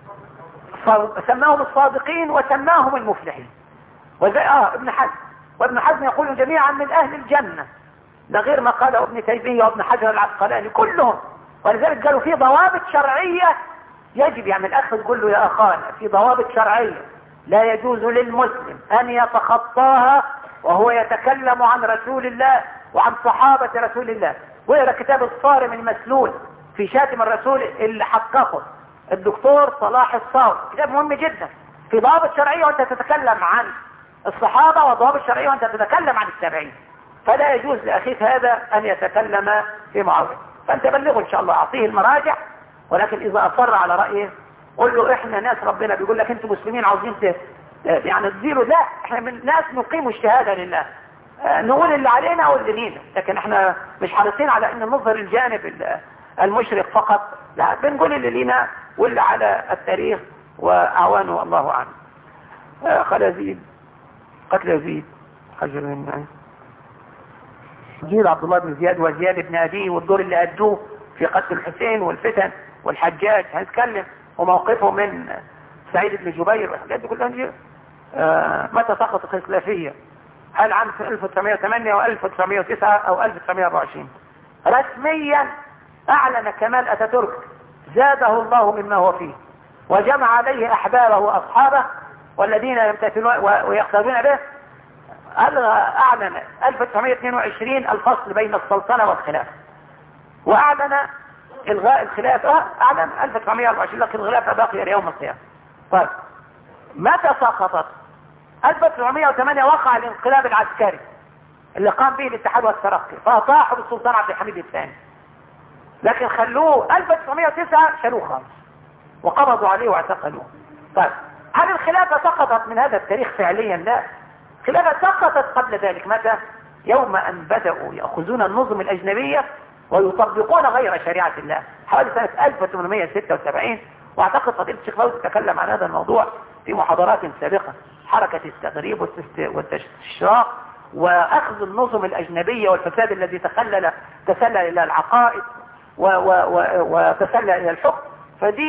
سماهم الصادقين وسماهم المفلحين وزي اه ابن حزم وابن حزم يقول جميعا من اهل الجنة ده غير ما قاله ابن تيمية وابن حجر العسقلاني كلهم ولذلك قالوا في ضوابط شرعية يجب يعني الاخ تقول له يا اخانا في ضوابط شرعية لا يجوز للمسلم ان يتخطاها وهو يتكلم عن رسول الله وعن صحابة رسول الله ويرى كتاب الصارم المسلول في شاتم الرسول اللي حققه الدكتور صلاح الصاوي كتاب مهم جدا في ضوابط شرعية وانت تتكلم عن الصحابة وضوابط شرعية وانت تتكلم عن التابعين فلا يجوز لأخيك هذا أن يتكلم في معاوية فأنت بلغه إن شاء الله أعطيه المراجع ولكن إذا أصر على رأيه قل له إحنا ناس ربنا بيقول لك أنتم مسلمين عاوزين يعني تزيلوا لا إحنا من ناس نقيم الشهادة لله نقول اللي علينا واللي لينا لكن إحنا مش حريصين على أن نظهر الجانب المشرق فقط لا بنقول اللي لينا واللي على التاريخ وأعوانه الله أعلم خلازيد قتل يزيد حجر من جيل عبد الله بن زياد وزياد بن أبيه والدور اللي أدوه في قتل الحسين والفتن والحجاج هنتكلم وموقفه من سعيد بن جبير والحاجات دي كلها آه متى سقط الخلافية هل عام 1908 و 1909 او 1924 رسميا اعلن كمال اتاتورك زاده الله مما هو فيه وجمع عليه احبابه واصحابه والذين يمتثلون ويقتدون به اعلن 1922 الفصل بين السلطنة والخلافة واعلن الغاء الخلافة اعلن 1924 لكن الخلافة باقية ليوم القيامة طيب متى سقطت 1908 وقع الانقلاب العسكري اللي قام به الاتحاد والترقي فاطاحوا بالسلطان عبد الحميد الثاني لكن خلوه 1909 شالوه خالص وقبضوا عليه واعتقلوه طيب هل الخلافة سقطت من هذا التاريخ فعليا لا الخلافة سقطت قبل ذلك متى يوم ان بدأوا يأخذون النظم الاجنبية ويطبقون غير شريعة الله حوالي سنة 1876 واعتقد فضيلة الشيخ فوزي تكلم عن هذا الموضوع في محاضرات سابقة حركة التغريب والاستشراق واخذ النظم الاجنبية والفساد الذي تخلل تسلل الى العقائد وتسلل الى الحكم فدي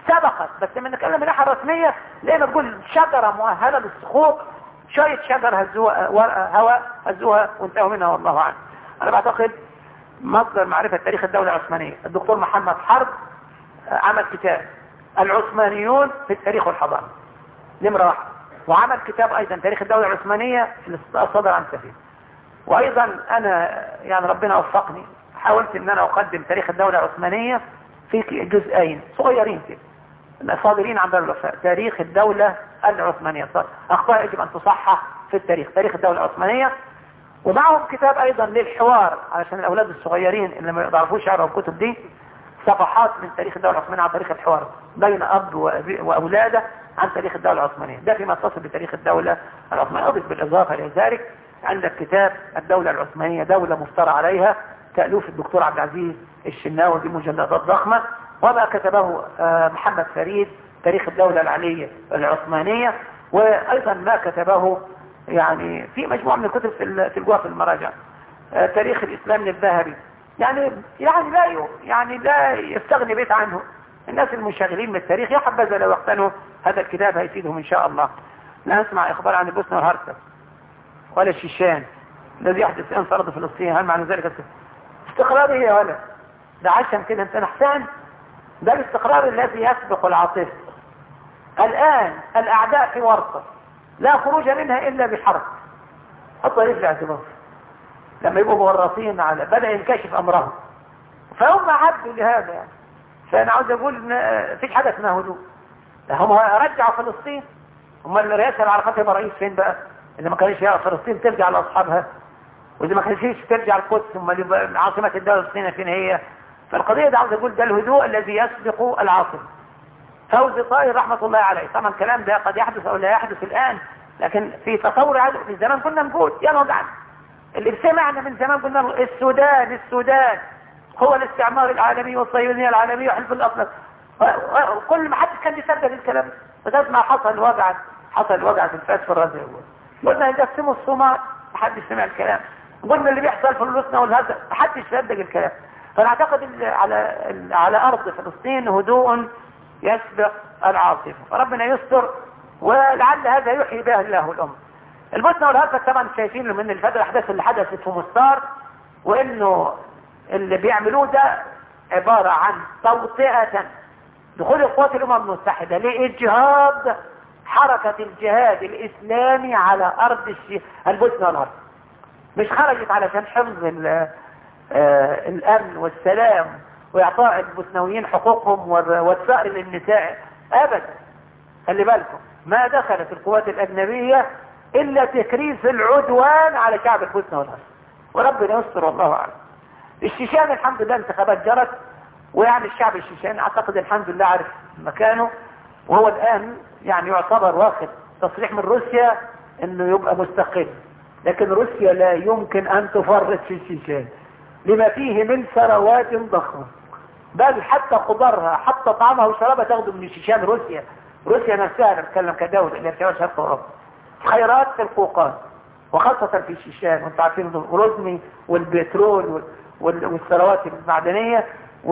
سبقت بس لما نتكلم من الناحيه الرسميه لقينا تقول شجره مؤهله للسقوط شويه شجر هزوها هواء هزوها وانتهوا منها والله اعلم انا بعتقد مصدر معرفه تاريخ الدوله العثمانيه الدكتور محمد حرب عمل كتاب العثمانيون في التاريخ والحضاره نمره واحد وعمل كتاب ايضا تاريخ الدوله العثمانيه اللي صدر عن سفير وايضا انا يعني ربنا وفقني حاولت ان انا اقدم تاريخ الدوله العثمانيه في جزئين صغيرين كده صادرين عن دار الوفاء تاريخ الدولة العثمانية أخطاء يجب أن تصحح في التاريخ تاريخ الدولة العثمانية ومعهم كتاب أيضا للحوار علشان الأولاد الصغيرين اللي ما يعرفوش يقرأوا الكتب دي صفحات من تاريخ الدولة العثمانية عن طريق الحوار بين أب وأولاده عن تاريخ الدولة العثمانية ده فيما يتصل بتاريخ الدولة العثمانية أضف بالإضافة لذلك عندك كتاب الدولة العثمانية دولة مفترى عليها تألوف الدكتور عبد العزيز الشناوي بمجلدات ضخمة وما كتبه محمد فريد تاريخ الدولة العلية العثمانية وأيضا ما كتبه يعني في مجموعة من الكتب في الجوع في المراجع تاريخ الإسلام للذهبي يعني يعني لا يعني لا يستغني بيت عنه الناس المنشغلين بالتاريخ يا حبذا لو اقتنوا هذا الكتاب هيفيدهم إن شاء الله لا نسمع إخبار عن البوسنة والهرسك ولا الشيشان الذي يحدث الآن في أرض فلسطين هل معنى ذلك استقرار هي ولا ده عشان كده انت نحسان ده الاستقرار الذي يسبق العاطفة الآن الأعداء في ورطة لا خروج منها إلا بحرب حط ليه في الاعتبار لما يبقوا مورطين على بدأ ينكشف أمرهم فهم عدوا لهذا يعني فأنا عاوز أقول فيش حاجة اسمها هدوء هم رجعوا فلسطين هم الرئاسة العرفات يبقى رئيس فين بقى إذا ما كانش يا فلسطين ترجع لأصحابها وإذا ما كانش ترجع القدس ثم عاصمة الدولة الفلسطينية فين هي فالقضية دي عاوز أقول ده الهدوء الذي يسبق العاصمة فوزي طاهر رحمة الله عليه طبعا الكلام ده قد يحدث أو لا يحدث الآن لكن في تصور في زمان كنا نقول يا وجعنا اللي سمعنا من زمان قلنا السودان السودان هو الاستعمار العالمي والصهيونية العالمية وحلف الأطلس كل ما حدش كان يصدق الكلام بس ما حصل وجع حصل وجع في الفاس في الرزق قلنا يقسموا الصومال ما حدش سمع الكلام قلنا اللي بيحصل في البوسنه والهزة ما حدش صدق الكلام فانا اعتقد على على ارض فلسطين هدوء يسبق العاصفه فربنا يستر ولعل هذا يحيي به الله الامه البوسنه والهزة طبعا شايفين من الفتره الاحداث اللي حدثت في مستار وانه اللي بيعملوه ده عباره عن توطئه دخول القوات الامم المتحده لاجهاض حركه الجهاد الاسلامي على ارض البوسنه والهرسك مش خرجت علشان حفظ آه الامن والسلام واعطاء البوسنويين حقوقهم والثأر للنساء ابدا خلي بالكم ما دخلت القوات الاجنبية الا تكريس العدوان على شعب البوسنة والهرسك وربنا يستر والله اعلم الشيشان الحمد لله انتخابات جرت ويعني الشعب الشيشاني اعتقد الحمد لله عارف مكانه وهو الان يعني يعتبر واخد تصريح من روسيا انه يبقى مستقل لكن روسيا لا يمكن ان تفرط في الشيشان لما فيه من ثروات ضخمة بل حتى خضرها حتى طعامها وشرابها تاخده من الشيشان روسيا روسيا نفسها نتكلم كدولة اللي في شرق اوروبا خيرات في القوقاز وخاصة في الشيشان وانتم عارفين الرزمي والبترول والثروات المعدنية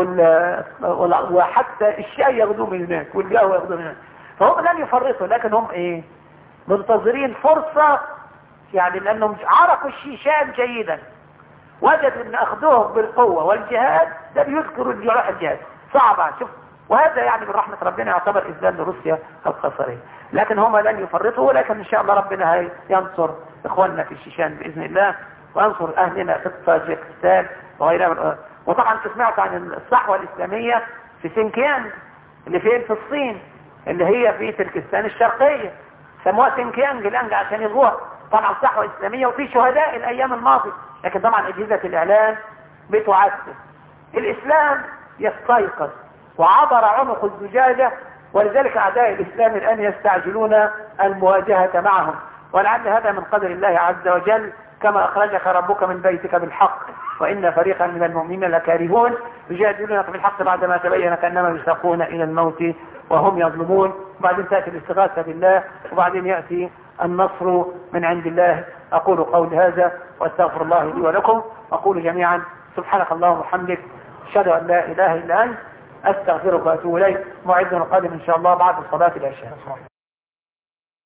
وحتى الشاي ياخدوه من هناك والقهوة ياخدوه من هناك فهم لن يفرطوا لكن هم ايه منتظرين فرصة يعني لانهم عرفوا الشيشان جيدا وجدوا ان اخذوهم بالقوة والجهاد ده بيذكروا الجراح الجهاد صعبة شوف وهذا يعني من رحمة ربنا يعتبر إذلال لروسيا القصرية لكن هم لن يفرطوا ولكن إن شاء الله ربنا ينصر إخواننا في الشيشان بإذن الله وينصر أهلنا في طاجيكستان وغيرها وطبعا سمعت عن الصحوة الإسلامية في سينكيانج اللي فين في الصين اللي هي في تركستان الشرقية سموها سينكيانج الآن عشان يلغوها طبعا صحوة إسلامية وفي شهداء الأيام الماضية لكن طبعا أجهزة الإعلام بتعسف الإسلام يستيقظ وعبر عنق الزجاجة ولذلك أعداء الإسلام الآن يستعجلون المواجهة معهم ولعل هذا من قدر الله عز وجل كما أخرجك ربك من بيتك بالحق وإن فريقا من المؤمنين لكارهون يجادلونك بالحق بعدما تبين كأنما يساقون إلى الموت وهم يظلمون وبعدين تأتي الاستغاثة بالله وبعدين يأتي النصر من عند الله أقول قول هذا واستغفر الله لي ولكم أقول جميعا سبحانك اللهم وبحمدك أشهد أن لا إله إلا أنت أستغفرك وأتوب إليك موعدنا القادم إن شاء الله بعد صلاة العشاء